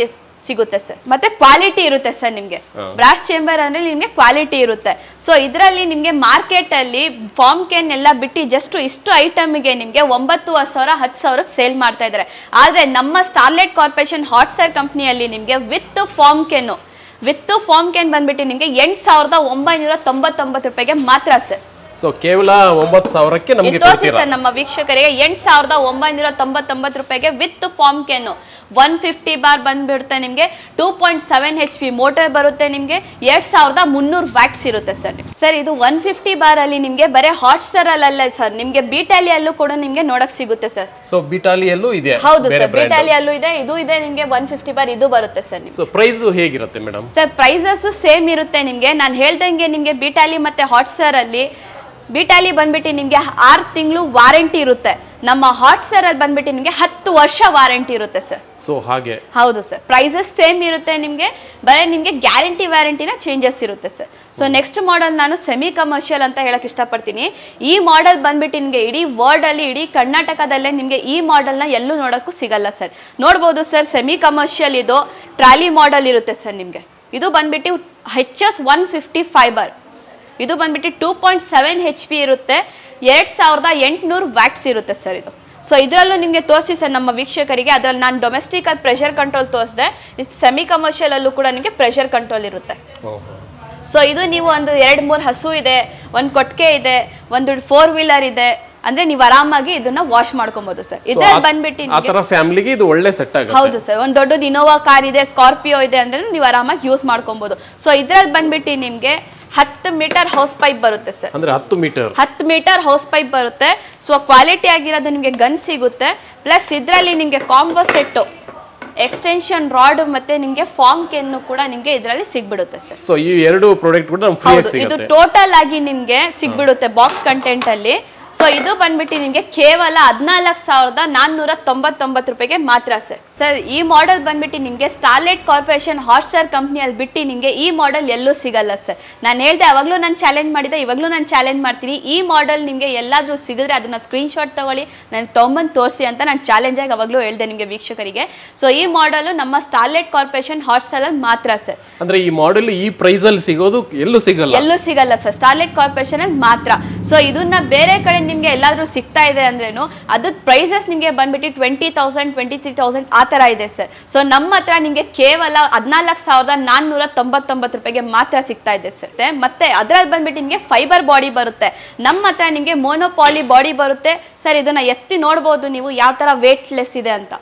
ಸಿಗುತ್ತೆ ಸರ್ ಮತ್ತೆ ಕ್ವಾಲಿಟಿ ಇರುತ್ತೆ ಸರ್ ನಿಮ್ಗೆ ಬ್ರಾಸ್ ಚೇಂಬರ್ ಅಂದ್ರೆ ನಿಮ್ಗೆ ಕ್ವಾಲಿಟಿ ಇರುತ್ತೆ ಸೊ ಇದರಲ್ಲಿ ನಿಮ್ಗೆ ಮಾರ್ಕೆಟ್ ಅಲ್ಲಿ ಫಾರ್ಮ್ ಕೇನ್ ಎಲ್ಲ ಬಿಟ್ಟು ಜಸ್ಟ್ ಇಷ್ಟು ಐಟಮ್ಗೆ ನಿಮ್ಗೆ ಒಂಬತ್ತುವರೆ ಸಾವಿರ ಹತ್ತು ಸಾವಿರಕ್ಕೆ ಸೇಲ್ ಮಾಡ್ತಾ ಇದ್ದಾರೆ ಆದ್ರೆ ನಮ್ಮ ಸ್ಟಾರ್ಲೆಟ್ ಕಾರ್ಪೊರೇಷನ್ ಹಾಟ್ಸ್ಟಾರ್ ಕಂಪ್ನಿಯಲ್ಲಿ ನಿಮ್ಗೆ with foam can with foam can ಬಂದ್ಬಿಟ್ಟು ನಿಮ್ಗೆ ಎಂಟು ಸಾವಿರದ ಒಂಬೈನೂರ ತೊಂಬತ್ತೊಂಬತ್ತು ರೂಪಾಯಿಗೆ ಮಾತ್ರ ಸರ್ ಸೊ ಕೇವಲ ಒಂಬತ್ತು ಸಾವಿರಕ್ಕೆ ನಮಗೆ ತೋರಿಸಿ ಕೊಡ್ತೀರಾ ಸರ್ ನಮ್ಮ ವೀಕ್ಷಕರಿಗೆ ಎಂಟು ಸಾವಿರದ ಒಂಬೈನೂರ ತೊಂಬತ್ತೊಂಬತ್ತು ರೂಪಾಯಿಗೆ with foam can one fifty bar ಬಂದ್ಬಿಡುತ್ತೆ ನಿಮಗೆ two point seven H P motor ಬರುತ್ತೆ ನಿಮಗೆ ಎರಡ್ ಸಾವಿರದ ಮುನ್ನೂರು ವ್ಯಾಕ್ಸ್ ಇರುತ್ತೆ ಸರ್ ಸರ್ ಇದು ಒನ್ ಫಿಫ್ಟಿ ಬಾರ್ ಅಲ್ಲಿ ನಿಮಗೆ ಬರೀ ಹಾಟ್ ಸ್ಟಾರ್ ಅಲ್ಲ ಸರ್ ನಿಮಗೆ ಬೀಟಾಲಿಯಲ್ಲೂ ಕೂಡ ನಿಮಗೆ ನೋಡಕ್ ಸಿಗುತ್ತೆ ಸರ್ ಸೊ ಬಿಟಾಲಿಯಲ್ಲೂ ಇದೆ ಹೌದು ಬೇರೆ ಸರ್ ಬೀಟಾಲಿಯಲ್ಲೂ ಇದೆ ಇದು ಇದೆ ನಿಮಗೆ ಒನ್ ಫಿಫ್ಟಿ ಬಾರ್ ಇದು ಬರುತ್ತೆ ಸರ್ ನಿಮ್ಗೆ ಸೊ ಪ್ರೈಸ್ ಹೇಗಿರುತ್ತೆ ಮೇಡಮ್ ಸರ್ ಪ್ರೈಸಸ್ ಸೇಮ್ ಇರುತ್ತೆ ನಿಮಗೆ ನಾನು ಹೇಳ್ದಂಗೆ ನಿಮಗೆ ಬಿಟಾಲಿ ಮತ್ತೆ ಹಾಟ್ಸ್ಟಾರ್ ಅಲ್ಲಿ ಬಿಟಾಲಿ ಬಂದ್ಬಿಟ್ಟು ನಿಮಗೆ ಆರು ತಿಂಗಳು ವಾರಂಟಿ ಇರುತ್ತೆ ನಮ್ಮ ಹಾಟ್ಸ್ಟಾರ್ ಅಲ್ಲಿ ಬಂದ್ಬಿಟ್ಟು ನಿಮಗೆ ಹತ್ತು ವರ್ಷ ವಾರಂಟಿ ಇರುತ್ತೆ ಸರ್ ಸೊ ಹಾಗೆ ಹೌದು ಸರ್ ಪ್ರೈಸಸ್ ಸೇಮ್ ಇರುತ್ತೆ ನಿಮಗೆ ಬರೀ ನಿಮಗೆ ಗ್ಯಾರಂಟಿ ವ್ಯಾರಂಟಿನ ಚೇಂಜಸ್ ಇರುತ್ತೆ ಸರ್ ಸೊ ನೆಕ್ಸ್ಟ್ ಮಾಡೆಲ್ ನಾನು ಸೆಮಿ ಕಮರ್ಷಿಯಲ್ ಅಂತ ಹೇಳಕ್ ಇಷ್ಟಪಡ್ತೀನಿ ಈ ಮಾಡೆಲ್ ಬಂದ್ಬಿಟ್ಟು ನಿಮಗೆ ಇಡೀ ವರ್ಲ್ಡ್ ಅಲ್ಲಿ ಇಡೀ ಕರ್ನಾಟಕದಲ್ಲೇ ನಿಮಗೆ ಈ ಮಾಡೆಲ್ನ ಎಲ್ಲೂ ನೋಡೋಕ್ಕೂ ಸಿಗಲ್ಲ ಸರ್ ನೋಡ್ಬೋದು ಸರ್ ಸೆಮಿ ಕಮರ್ಷಿಯಲ್ ಇದು ಟ್ರಾಲಿ ಮಾಡೆಲ್ ಇರುತ್ತೆ ಸರ್ ನಿಮಗೆ ಇದು ಬಂದ್ಬಿಟ್ಟು H S one fifty fibre ಇದು ಬಂದ್ಬಿಟ್ಟು two point seven H P ಇರುತ್ತೆ ಎರಡು ಸಾವಿರದ ಎಂಟುನೂರು ವ್ಯಾಟ್ಸ್ ಇರುತ್ತೆ ಸರ್ ಇದು ಸೊ ಇದರಲ್ಲೂ ನಿಮಗೆ ತೋರಿಸಿ ಸರ್ ನಮ್ಮ ವೀಕ್ಷಕರಿಗೆ ಅದರಲ್ಲಿ ನಾನು ಡೊಮೆಸ್ಟಿಕ್ ಅಲ್ಲಿ ಪ್ರೆಷರ್ ಕಂಟ್ರೋಲ್ ತೋರಿಸಿದೆ ಸೆಮಿ ಕಮರ್ಷಿಯಲ್ ಅಲ್ಲೂ ಕೂಡ ನಿಮಗೆ ಪ್ರೆಷರ್ ಕಂಟ್ರೋಲ್ ಇರುತ್ತೆ ಸೊ ಇದು ನೀವು ಒಂದು ಎರಡು ಮೂರು ಹಸು ಇದೆ ಒಂದು ಕೊಟ್ಟಿಗೆ ಇದೆ ಒಂದು ಫೋರ್ ವೀಲರ್ ಇದೆ ಅಂದ್ರೆ ನೀವು ಆರಾಮಾಗಿ ಇದನ್ನ ವಾಶ್ ಮಾಡ್ಕೊಬಹುದು ಸರ್ ಇದ್ರಲ್ಲಿ ಬಂದ್ಬಿಟ್ಟು ಆ ನಿಮ್ಗೆ- ತರ ಫ್ಯಾಮಿಲಿಗೆ ಇದು ಒಳ್ಳೆ ಸೆಟ್ ಆಗುತ್ತೆ ಹೌದು ಸರ್ ಒಂದ್ ದೊಡ್ಡದು ಇನೋವಾ ಕಾರ್ ಇದೆ ಸ್ಕಾರ್ಪಿಯೋ ಇದೆ ಅಂದ್ರೆ ನೀವು ಆರಾಮಾಗಿ ಯೂಸ್ ಮಾಡ್ಕೊಬಹುದು ಸೊ ಇದ್ರಲ್ಲಿ ಬಂದ್ಬಿಟ್ಟು ನಿಮ್ಗೆ ಹತ್ತು ಮೀಟರ್ ಹೌಸ್ ಪೈಪ್ ಬರುತ್ತೆ ಸರ್ ಅಂದ್ರೆ ಹತ್ತು ಮೀಟರ್ ಹತ್ತು ಮೀಟರ್ ಹೌಸ್ ಪೈಪ್ ಬರುತ್ತೆ ಸೊ ಕ್ವಾಲಿಟಿ ಆಗಿರೋದು ನಿಮಗೆ ಗನ್ ಸಿಗುತ್ತೆ ಪ್ಲಸ್ ಇದರಲ್ಲಿ ನಿಮಗೆ ಕಾಂಬೋ ಸೆಟ್ಟು ಎಕ್ಸ್ಟೆನ್ಷನ್ ರಾಡ್ ಮತ್ತೆ ನಿಮಗೆ ಫಾರ್ಮ್ ಕೆನ್ನು ಕೂಡ ನಿಮಗೆ ಇದರಲ್ಲಿ ಸಿಗ್ಬಿಡುತ್ತೆ ಸರ್ ಸೊ ಈ ಎರಡು ಪ್ರಾಡಕ್ಟ್ ಕೂಡ ನಮ್ಗೆ ಫ್ರೀ ಹೌದು ಇದು ಸಿಗುತ್ತೆ ಟೋಟಲ್ ಆಗಿ ನಿಮ್ಗೆ ಸಿಗ್ಬಿಡುತ್ತೆ ಬಾಕ್ಸ್ ಕಂಟೆಂಟ್ ಅಲ್ಲಿ ಸೊ ಇದು ಬಂದ್ಬಿಟ್ಟು ನಿಮ್ಗೆ ಕೇವಲ ಹದಿನಾಲ್ಕು ಸಾವಿರದ ನಾನ್ನೂರ ತೊಂಬತ್ತೊಂಬತ್ತು ರೂಪಾಯಿಗೆ ಮಾತ್ರ ಸರ್ ಸರ್ ಈ ಮಾಡೆಲ್ ಬಂದ್ಬಿಟ್ಟು ನಿಮ್ಗೆ ಸ್ಟಾರ್ಲೆಟ್ ಕಾರ್ಪೊರೇಷನ್ ಹಾಟ್ಸ್ಟಾರ್ ಕಂಪ್ನಿಯಲ್ಲಿ ಬಿಟ್ಟು ನಿಮ್ಗೆ ಈ ಮಾಡೆಲ್ ಎಲ್ಲೂ ಸಿಗಲ್ಲ ಸರ್ ನಾನು ಹೇಳ್ದೆ ಅವಾಗಲೂ ನಾನು ಚಾಲೆಂಜ್ ಮಾಡಿದೆ ಇವಾಗಲೂ ನಾನು ಚಾಲೆಂಜ್ ಮಾಡ್ತೀನಿ ಈ ಮಾಡೆಲ್ ನಿಮ್ಗೆ ಎಲ್ಲಾದ್ರೂ ಸಿಗಿದ್ರೆ ಅದನ್ನ ಸ್ಕ್ರೀನ್ ಶಾಟ್ ತಗೊಳ್ಳಿ ನನಗೆ ತೊಗೊಂಬಂದು ತೋರಿಸಿ ಅಂತ ನಾನು ಚಾಲೆಂಜ್ ಆಗಿ ಅವಾಗಲೂ ಹೇಳ್ದೆ ನಿಮಗೆ ವೀಕ್ಷಕರಿಗೆ ಸೊ ಈ ಮಾಡೆಲ್ ನಮ್ಮ ಸ್ಟಾರ್ಲೆಟ್ ಕಾರ್ಪೊರೇಷನ್ ಹಾಟ್ಸ್ಟಾರ್ ಅಲ್ಲಿ ಮಾತ್ರ ಸರ್ ಅಂದ್ರೆ ಈ ಮಾಡೆಲ್ ಈ ಪ್ರೈಸ್ ಅಲ್ಲಿ ಸಿಗೋದು ಎಲ್ಲೂ ಸಿಗಲ್ಲ ಎಲ್ಲೂ ಸಿಗಲ್ಲ ಸರ್ ಸ್ಟಾರ್ಲೆಟ್ ಕಾರ್ಪೊರೇಷನ್ ಅಲ್ಲಿ ಮಾತ್ರ ಸೊ ಇದನ್ನ ಬೇರೆ ಕಡೆ ನಿಮ್ಗೆ ಎಲ್ಲಾದ್ರೂ ಸಿಗ್ತಾ ಇದೆ ಅಂದ್ರೇನು ಅದ್ರ ಪ್ರೈಸಸ್ ನಿಮ್ಗೆ ಬಂದ್ಬಿಟ್ಟು twenty thousand twenty three thousand ಆ ತರ ಇದೆ ಸರ್ ಸೊ ನಮ್ಮ ಹತ್ರ ನಿಮ್ಗೆ ಕೇವಲ ಹದಿನಾಲ್ಕು ಸಾವಿರದ ನಾನ್ನೂರ ತೊಂಬತ್ತೊಂಬತ್ತು ರೂಪಾಯಿಗೆ ಮಾತ್ರ ಸಿಗ್ತಾ ಇದೆ ಸರ್ ಮತ್ತೆ ಅದ್ರಲ್ಲಿ ಬಂದ್ಬಿಟ್ಟು ನಿಮ್ಗೆ ಫೈಬರ್ ಬಾಡಿ ಬರುತ್ತೆ ನಮ್ಮ ಹತ್ರ ನಿಮ್ಗೆ ಮೋನೋಪಾಲಿ ಬಾಡಿ ಬರುತ್ತೆ ಸರ್ ಇದನ್ನ ಎತ್ತಿ ನೋಡ್ಬೋದು ನೀವು ಯಾವ ತರ ವೇಟ್ಲೆಸ್ ಇದೆ ಅಂತ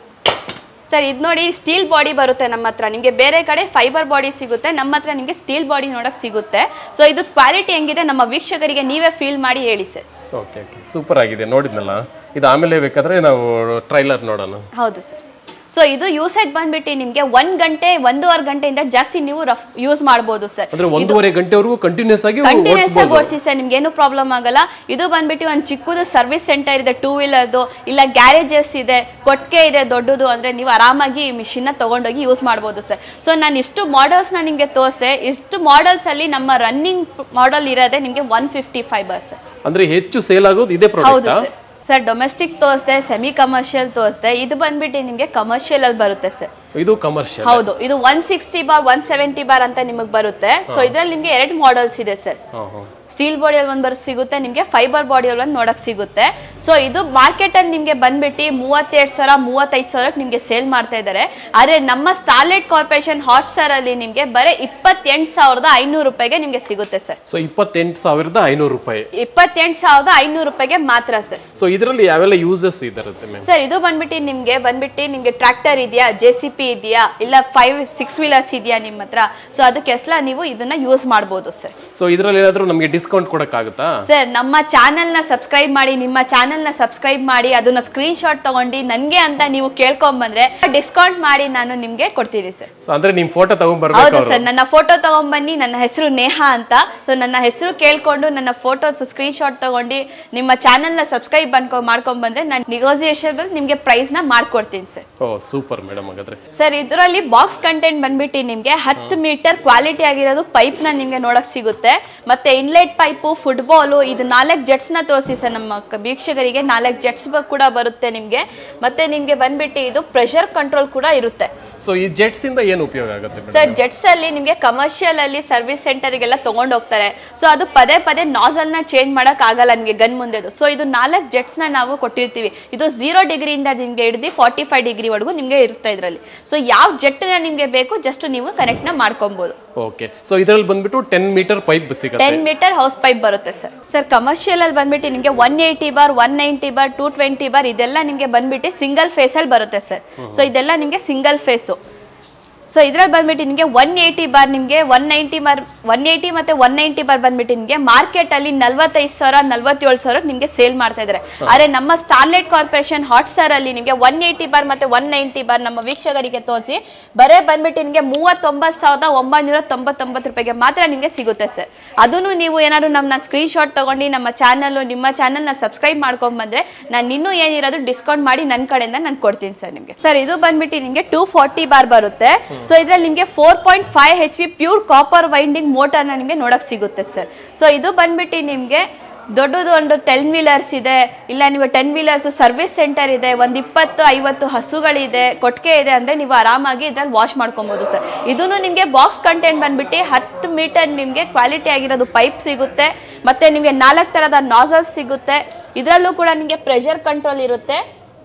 ಸರ್ ಇದು ನೋಡಿ ಸ್ಟೀಲ್ ಬಾಡಿ ಬರುತ್ತೆ ನಮ್ಮ ಹತ್ರ ನಿಮಗೆ ಬೇರೆ ಕಡೆ ಫೈಬರ್ ಬಾಡಿ ಸಿಗುತ್ತೆ ನಮ್ಮ ಹತ್ರ ನಿಮಗೆ ಸ್ಟೀಲ್ ಬಾಡಿ ನೋಡಕ್ ಸಿಗುತ್ತೆ ಸೊ ಇದು ಕ್ವಾಲಿಟಿ ಹೆಂಗಿದೆ ನಮ್ಮ ವೀಕ್ಷಕರಿಗೆ ನೀವೇ ಫೀಲ್ ಮಾಡಿ ಹೇಳಿ ಸರ್ ಓಕೆ ಓಕೆ ಸೂಪರ್ ಆಗಿದೆ ನೋಡಿದ್ನಲ್ಲ ಇದು ಆಮೇಲೆ ಬೇಕಾದ್ರೆ ನಾವು ಟ್ರೈಲರ್ ನೋಡೋಣ ಹೌದು ಸರ್ ಸೊ ಇದು ಯೂಸೇಜ್ ಬಂದ್ಬಿಟ್ಟು ನಿಮಗೆ ಒಂದ್ ಗಂಟೆ ಒಂದೂವರೆ ಗಂಟೆಯಿಂದ ಜಾಸ್ತಿ ನೀವು ರಫ್ ಯೂಸ್ ಮಾಡ್ಬೋದು ಸರ್ ಅಂದ್ರೆ ಒಂದೂವರೆ ಗಂಟೆವರೆಗೂ ಕಂಟಿನ್ಯೂಸ್ ಆಗಿ ಕಂಟಿನ್ಯೂಸ್ ಆಗಿ ಓಡಿಸಿ ಸರ್ ನಿಮ್ಗೆ ಏನು ಪ್ರಾಬ್ಲಮ್ ಆಗಲ್ಲ ಇದು ಬಂದ್ಬಿಟ್ಟು ಒಂದು ಚಿಕ್ಕದು ಸರ್ವಿಸ್ ಸೆಂಟರ್ ಇದೆ ಟೂ ವೀಲರ್ದು ಇಲ್ಲ ಗ್ಯಾರೇಜಸ್ ಇದೆ ಕೊಟ್ಟಿಗೆ ಇದೆ ದೊಡ್ಡದು ಅಂದ್ರೆ ನೀವು ಆರಾಮಾಗಿ ಈ ಮಿಷಿನ್ ತಗೊಂಡೋಗಿ ಯೂಸ್ ಮಾಡ್ಬೋದು ಸರ್ ಸೊ ನಾನು ಇಷ್ಟು ಮಾಡಲ್ಸ್ ನ ನಿಮ್ಗೆ ತೋರಿಸೆ ಇಷ್ಟು ಮಾಡಲ್ಸ್ ಅಲ್ಲಿ ನಮ್ಮ ರನ್ನಿಂಗ್ ಮಾಡೆಲ್ ಇರೋದೇ ನಿಮ್ಗೆ ಒನ್ ಫಿಫ್ಟಿ ಫೈಬರ್ ಸರ್ ಅಂದ್ರೆ ಹೆಚ್ಚು ಸೇಲ್ ಆಗೋದು ಇದೇ ಹೌದು ಪ್ರಾಡಕ್ಟ್ ಸರ್ ಸರ್ ಡೊಮೆಸ್ಟಿಕ್ ತೋರಿಸ್ದೆ ಸೆಮಿ ಕಮರ್ಷಿಯಲ್ ತೋರಿಸ್ದೆ ಇದು ಬಂದ್ಬಿಟ್ಟು ನಿಮಗೆ ಕಮರ್ಷಿಯಲ್ ಅಲ್ಲಿ ಬರುತ್ತೆ ಸರ್ ಇದು ಕಮರ್ಷಿಯಲ್ ಹೌದು ಇದು one sixty bar one seventy bar ಅಂತ ನಿಮಗೆ ಬರುತ್ತೆ ಸೊ ಇದ್ರಲ್ಲಿ ನಿಮ್ಗೆ ಎರಡು ಮಾಡೆಲ್ಸ್ ಇದೆ ಸರ್ ಸ್ಟೀಲ್ ಬಾಡಿಯಲ್ಲಿ ಒಂದು ಬರ್ ಸಿಗುತ್ತೆ ನಿಮಗೆ ಫೈಬರ್ ಬಾಡಿಯಲ್ಲಿ ಒಂದು ನೋಡಕ್ ಸಿಗುತ್ತೆ ಸೊ ಇದು ಮಾರ್ಕೆಟ್ ಅಲ್ಲಿ ನಿಮಗೆ ಬಂದ್ಬಿಟ್ಟು ಮೂವತ್ತೆರಡು ಸಾವಿರ ಮೂವತ್ತೈದು ಸಾವಿರಕ್ಕೆ ನಿಮಗೆ ಸೇಲ್ ಮಾಡ್ತಾ ಇದ್ದಾರೆ ಆದ್ರೆ ನಮ್ಮ ಸ್ಟಾರ್ಲೆಟ್ ಕಾರ್ಪೊರೇಷನ್ ಹಾಟ್ಸ್ಟಾರ್ ಅಲ್ಲಿ ನಿಮಗೆ ಬರೀ ಇಪ್ಪತ್ತೆಂಟು ಸಾವಿರದ ಐನೂರು ರೂಪಾಯಿಗೆ ನಿಮಗೆ ಸಿಗುತ್ತೆ ಸರ್ ಸೊ ಇಪ್ಪತ್ತೆಂಟು ಸಾವಿರದ ಐನೂರು ರೂಪಾಯಿ ಇಪ್ಪತ್ತೆಂಟು ಸಾವಿರದ ಐನೂರು ರೂಪಾಯಿಗೆ ಮಾತ್ರ ಸರ್ ಸೊ ಇದರಲ್ಲಿ ಯಾವೆಲ್ಲ ಯೂಸಸ್ ಇರುತ್ತೆ ಮ್ಯಾಮ್ ಸರ್ ಇದು ಬಂದ್ಬಿಟ್ಟು ನಿಮ್ಗೆ ಬಂದ್ಬಿಟ್ಟು ನಿಮ್ಗೆ ಟ್ರ್ಯಾಕ್ಟರ್ ಇದೆಯಾ ಜೆ ಸಿ ಪಿ ಇದೆಯಾ ಇಲ್ಲ ಫೈವ್ ಸಿಕ್ಸ್ ವೀಲರ್ಸ್ ಇದೆಯಾ ನಿಮ್ಮ ಹತ್ರ ಸೊ ಅದಕ್ಕೆಲ್ಲ ನೀವು ಇದನ್ನ ಯೂಸ್ ಮಾಡ್ಬೋದು ಸರ್ ಸೊ ಇದರಲ್ಲಿ ಏನಾದರೂ ನಮಗೆ ಡಿಸ್ಕೌಂಟ್ ಕೊಡೋಕ್ಕಾಗುತ್ತಾ ಸರ್ ನಮ್ಮ ಚಾನೆಲ್ ನ ಸಬ್ಸ್ಕ್ರೈಬ್ ಮಾಡಿ ನಿಮ್ಮ ಚಾನೆಲ್ ನ ಸಬ್ಸ್ಕ್ರೈಬ್ ಮಾಡಿ ಅದನ್ನ ಸ್ಕ್ರೀನ್ ಶಾಟ್ ತಗೊಂಡು ನನಗೆ ಅಂತ ನೀವು ಕೇಳ್ಕೊಂಡ್ ಬಂದ್ರೆ ಡಿಸ್ಕೌಂಟ್ ಮಾಡಿ ನಾನು ನಿಮ್ಗೆ ಕೊಡ್ತೀನಿ ಸರ್ ಸೊ ಅಂದ್ರೆ ನಿಮ್ ಫೋಟೋ ತಗೊಂಡ್ಬರ್ಬೇಕು ಹೌದು ಅವರು ಸರ್ ನನ್ನ ಫೋಟೋ ತಗೊಂಬನ್ನಿ ನನ್ನ ಹೆಸರು ನೇಹಾ ಅಂತ ಸೊ ನನ್ನ ಹೆಸರು ಕೇಳ್ಕೊಂಡು ನನ್ನ ಫೋಟೋ ಸ್ಕ್ರೀನ್ ಶಾಟ್ ತಗೊಂಡು ನಿಮ್ಮ ಚಾನೆಲ್ ನ ಸಬ್ಸ್ಕ್ರೈಬ್ ಅನ್ಕೊ ಮಾಡ್ಕೊಂಡ್ ಬಂದ್ರೆ ನಾನು ನಿಗೋಸಿಯೇಷನ್ ನಿಮ್ಗೆ ಪ್ರೈಸ್ ನ ಮಾಡ್ಕೊಡ್ತೀನಿ ಸರ್ ಓ ಸೂಪರ್ ಮೇಡಮ್ ಹಾಗಾದ್ರೆ ಸರ್ ಇದರಲ್ಲಿ ಬಾಕ್ಸ್ ಕಂಟೆಂಟ್ ಬಂದ್ಬಿಟ್ಟು ನಿಮಗೆ ಹತ್ತು ಮೀಟರ್ ಕ್ವಾಲಿಟಿ ಆಗಿರೋದು ಪೈಪ್ ನ ನಿಮ್ಗೆ ನೋಡಕ್ ಸಿಗುತ್ತೆ ಮತ್ತೆ ಇನ್ಲೆಟ್ ಪೈಪು ಫುಟ್ಬಾಲು ಇದು ನಾಲ್ಕು ಜೆಟ್ಸ್ ನ ತೋರಿಸಿ ಸರ್ ನಮ್ಮ ಕ- ವೀಕ್ಷಕರಿಗೆ ನಾಲ್ಕು ಜೆಟ್ಸ್ ಕೂಡ ಬರುತ್ತೆ ನಿಮ್ಗೆ ಮತ್ತೆ ನಿಮ್ಗೆ ಬಂದ್ಬಿಟ್ಟು ಇದು ಪ್ರೆಷರ್ ಕಂಟ್ರೋಲ್ ಕೂಡ ಇರುತ್ತೆ ಸೊ ಈ ಜೆಟ್ಸ್ ಇಂದ ಏನು ಉಪಯೋಗ ಆಗುತ್ತೆ ಮೇಡಮ್ ಸರ್ ಜೆಟ್ಸ್ ಅಲ್ಲಿ ನಿಮ್ಗೆ ಕಮರ್ಷಿಯಲ್ ಅಲ್ಲಿ ಸರ್ವಿಸ್ ಸೆಂಟರ್ಗೆಲ್ಲ ತಗೊಂಡ್ ಹೋಗ್ತಾರೆ ಸೊ ಅದು ಪದೇ ಪದೇ ನಾಸಲ್ ನ ಚೇಂಜ್ ಮಾಡಕ್ ಆಗಲ್ಲ ನಿಮ್ಗೆ ಗನ್ ಮುಂದೆದು ಸೊ ಇದು ನಾಲ್ಕು ಜೆಟ್ಸ್ ನ ನಾವು ಕೊಟ್ಟಿರ್ತೀವಿ ಇದು ಝೀರೋ ಡಿಗ್ರಿಯಿಂದ ನಿಮ್ಗೆ ಹಿಡಿದು ಫಾರ್ಟಿ ಫೈವ್ ಡಿಗ್ರಿ ವರೆಗೂ ನಿಮ್ಗೆ ಇರುತ್ತೆ ಇದರಲ್ಲಿ ಸೊ ಯಾವ ಜೆಟ್ ನ ನಿಮ್ಗೆ ಬೇಕು ಜಸ್ಟ್ ನೀವು ಕನೆಕ್ಟ್ ನ ಮಾಡ್ಕೊಬಹುದು ಓಕೆ ಸೊ ಇದರಲ್ಲಿ ಬಂದ್ಬಿಟ್ಟು ಟೆನ್ ಮೀಟರ್ ಪೈಪ್ ಸಿಗುತ್ತೆ ಟೆನ್ ಮೀಟರ್ ಹೌಸ್ ಪೈಪ್ ಬರುತ್ತೆ ಸರ್ ಸರ್ ಕಮರ್ಷಿಯಲ್ ಅಲ್ಲಿ ಬಂದ್ಬಿಟ್ಟು ನಿಮಗೆ one eighty bar one ninety bar two twenty bar ಇದೆಲ್ಲ ನಿಮಗೆ ಬಂದ್ಬಿಟ್ಟು ಸಿಂಗಲ್ ಫೇಸ್ ಅಲ್ಲಿ ಬರುತ್ತೆ ಸರ್ ಸೊ ಇದೆಲ್ಲ ನಿಮಗೆ ಸಿಂಗಲ್ ಫೇಸು ಸೊ ಇದ್ರಲ್ಲಿ ಬಂದ್ಬಿಟ್ಟು ನಿಮಗೆ ಒನ್ ಏಯ್ಟಿ ಬಾರ್ ನಿಮಗೆ one ninety bar one eighty ಮತ್ತೆ ಒನ್ ನೈಂಟಿ ಬಾರ್ ಬಂದ್ಬಿಟ್ಟು ನಿಮಗೆ ಮಾರ್ಕೆಟ್ ಅಲ್ಲಿ ನಲ್ವತ್ತೈದು ಸಾವಿರ ನಲ್ವತ್ತೇಳು ಸಾವಿರ ನಿಮಗೆ ಸೇಲ್ ಮಾಡ್ತಾ ಇದ್ದಾರೆ ಆದ್ರೆ ನಮ್ಮ ಸ್ಟಾರ್ಲೆಟ್ ಕಾರ್ಪೊರೇಷನ್ ಹಾಟ್ ಸ್ಟಾರ್ ಅಲ್ಲಿ ನಿಮಗೆ ಒನ್ ಏಯ್ಟಿ ಬಾರ್ ಮತ್ತೆ ಒನ್ ನೈಂಟಿ ಬಾರ್ ನಮ್ಮ ವೀಕ್ಷಕರಿಗೆ ತೋರಿಸಿ ಬರೇ ಬಂದ್ಬಿಟ್ಟು ನಿಮಗೆ ಮೂವತ್ತೊಂಬತ್ತು ಸಾವಿರದ ಒಂಬೈನೂರ ತೊಂಬತ್ತೊಂಬತ್ತು ರೂಪಾಯಿಗೆ ಮಾತ್ರ ನಿಮಗೆ ಸಿಗುತ್ತೆ ಸರ್ ಅದನ್ನು ನೀವು ಏನಾದ್ರು ನಮ್ಮ ಸ್ಕ್ರೀನ್ ಶಾಟ್ ತಗೊಂಡು ನಮ್ಮ ಚಾನಲ್ ನಿಮ್ಮ ಚಾನಲ್ನ ಸಬ್ಸ್ಕ್ರೈಬ್ ಮಾಡ್ಕೊಂಡ್ ಬಂದ್ರೆ ನಾನು ಇನ್ನೂ ಏನಿರೋದು ಡಿಸ್ಕೌಂಟ್ ಮಾಡಿ ನನ್ನ ಕಡೆಯಿಂದ ನಾನು ಕೊಡ್ತೀನಿ ಸರ್ ನಿಮಗೆ ಸರ್ ಇದು ಬಂದ್ಬಿಟ್ಟು ನಿಮಗೆ ಟೂ ಫಾರ್ಟಿ ಬಾರ್ ಬರುತ್ತೆ ಸೊ ಇದ್ರಲ್ಲಿ ನಿಮಗೆ four point five H P pure copper winding ಮೋಟರ್ನ ನಿಮಗೆ ನೋಡಕ್ ಸಿಗುತ್ತೆ ಸರ್ ಸೊ ಇದು ಬಂದ್ಬಿಟ್ಟು ನಿಮಗೆ ದೊಡ್ಡದು ಒಂದು ಟೆನ್ ವೀಲರ್ಸ್ ಇದೆ ಇಲ್ಲ ನೀವು ಟೆನ್ ವೀಲರ್ಸ್ ಸರ್ವಿಸ್ ಸೆಂಟರ್ ಇದೆ ಒಂದು ಇಪ್ಪತ್ತು ಐವತ್ತು ಹಸುಗಳಿದೆ ಕೊಟ್ಟಿಗೆ ಇದೆ ಅಂದ್ರೆ ನೀವು ಆರಾಮಾಗಿ ಇದ್ರಲ್ಲಿ ವಾಶ್ ಮಾಡ್ಕೊಬೋದು ಸರ್ ಇದನ್ನು ನಿಮಗೆ ಬಾಕ್ಸ್ ಕಂಟೆಂಟ್ ಬಂದ್ಬಿಟ್ಟು ಹತ್ತು ಮೀಟರ್ ನಿಮಗೆ ಕ್ವಾಲಿಟಿ ಆಗಿರೋದು ಪೈಪ್ ಸಿಗುತ್ತೆ ಮತ್ತೆ ನಿಮಗೆ ನಾಲ್ಕು ಥರದ ನಾಸಲ್ಸ್ ಸಿಗುತ್ತೆ ಇದರಲ್ಲೂ ಕೂಡ ನಿಮಗೆ ಪ್ರೆಷರ್ ಕಂಟ್ರೋಲ್ ಇರುತ್ತೆ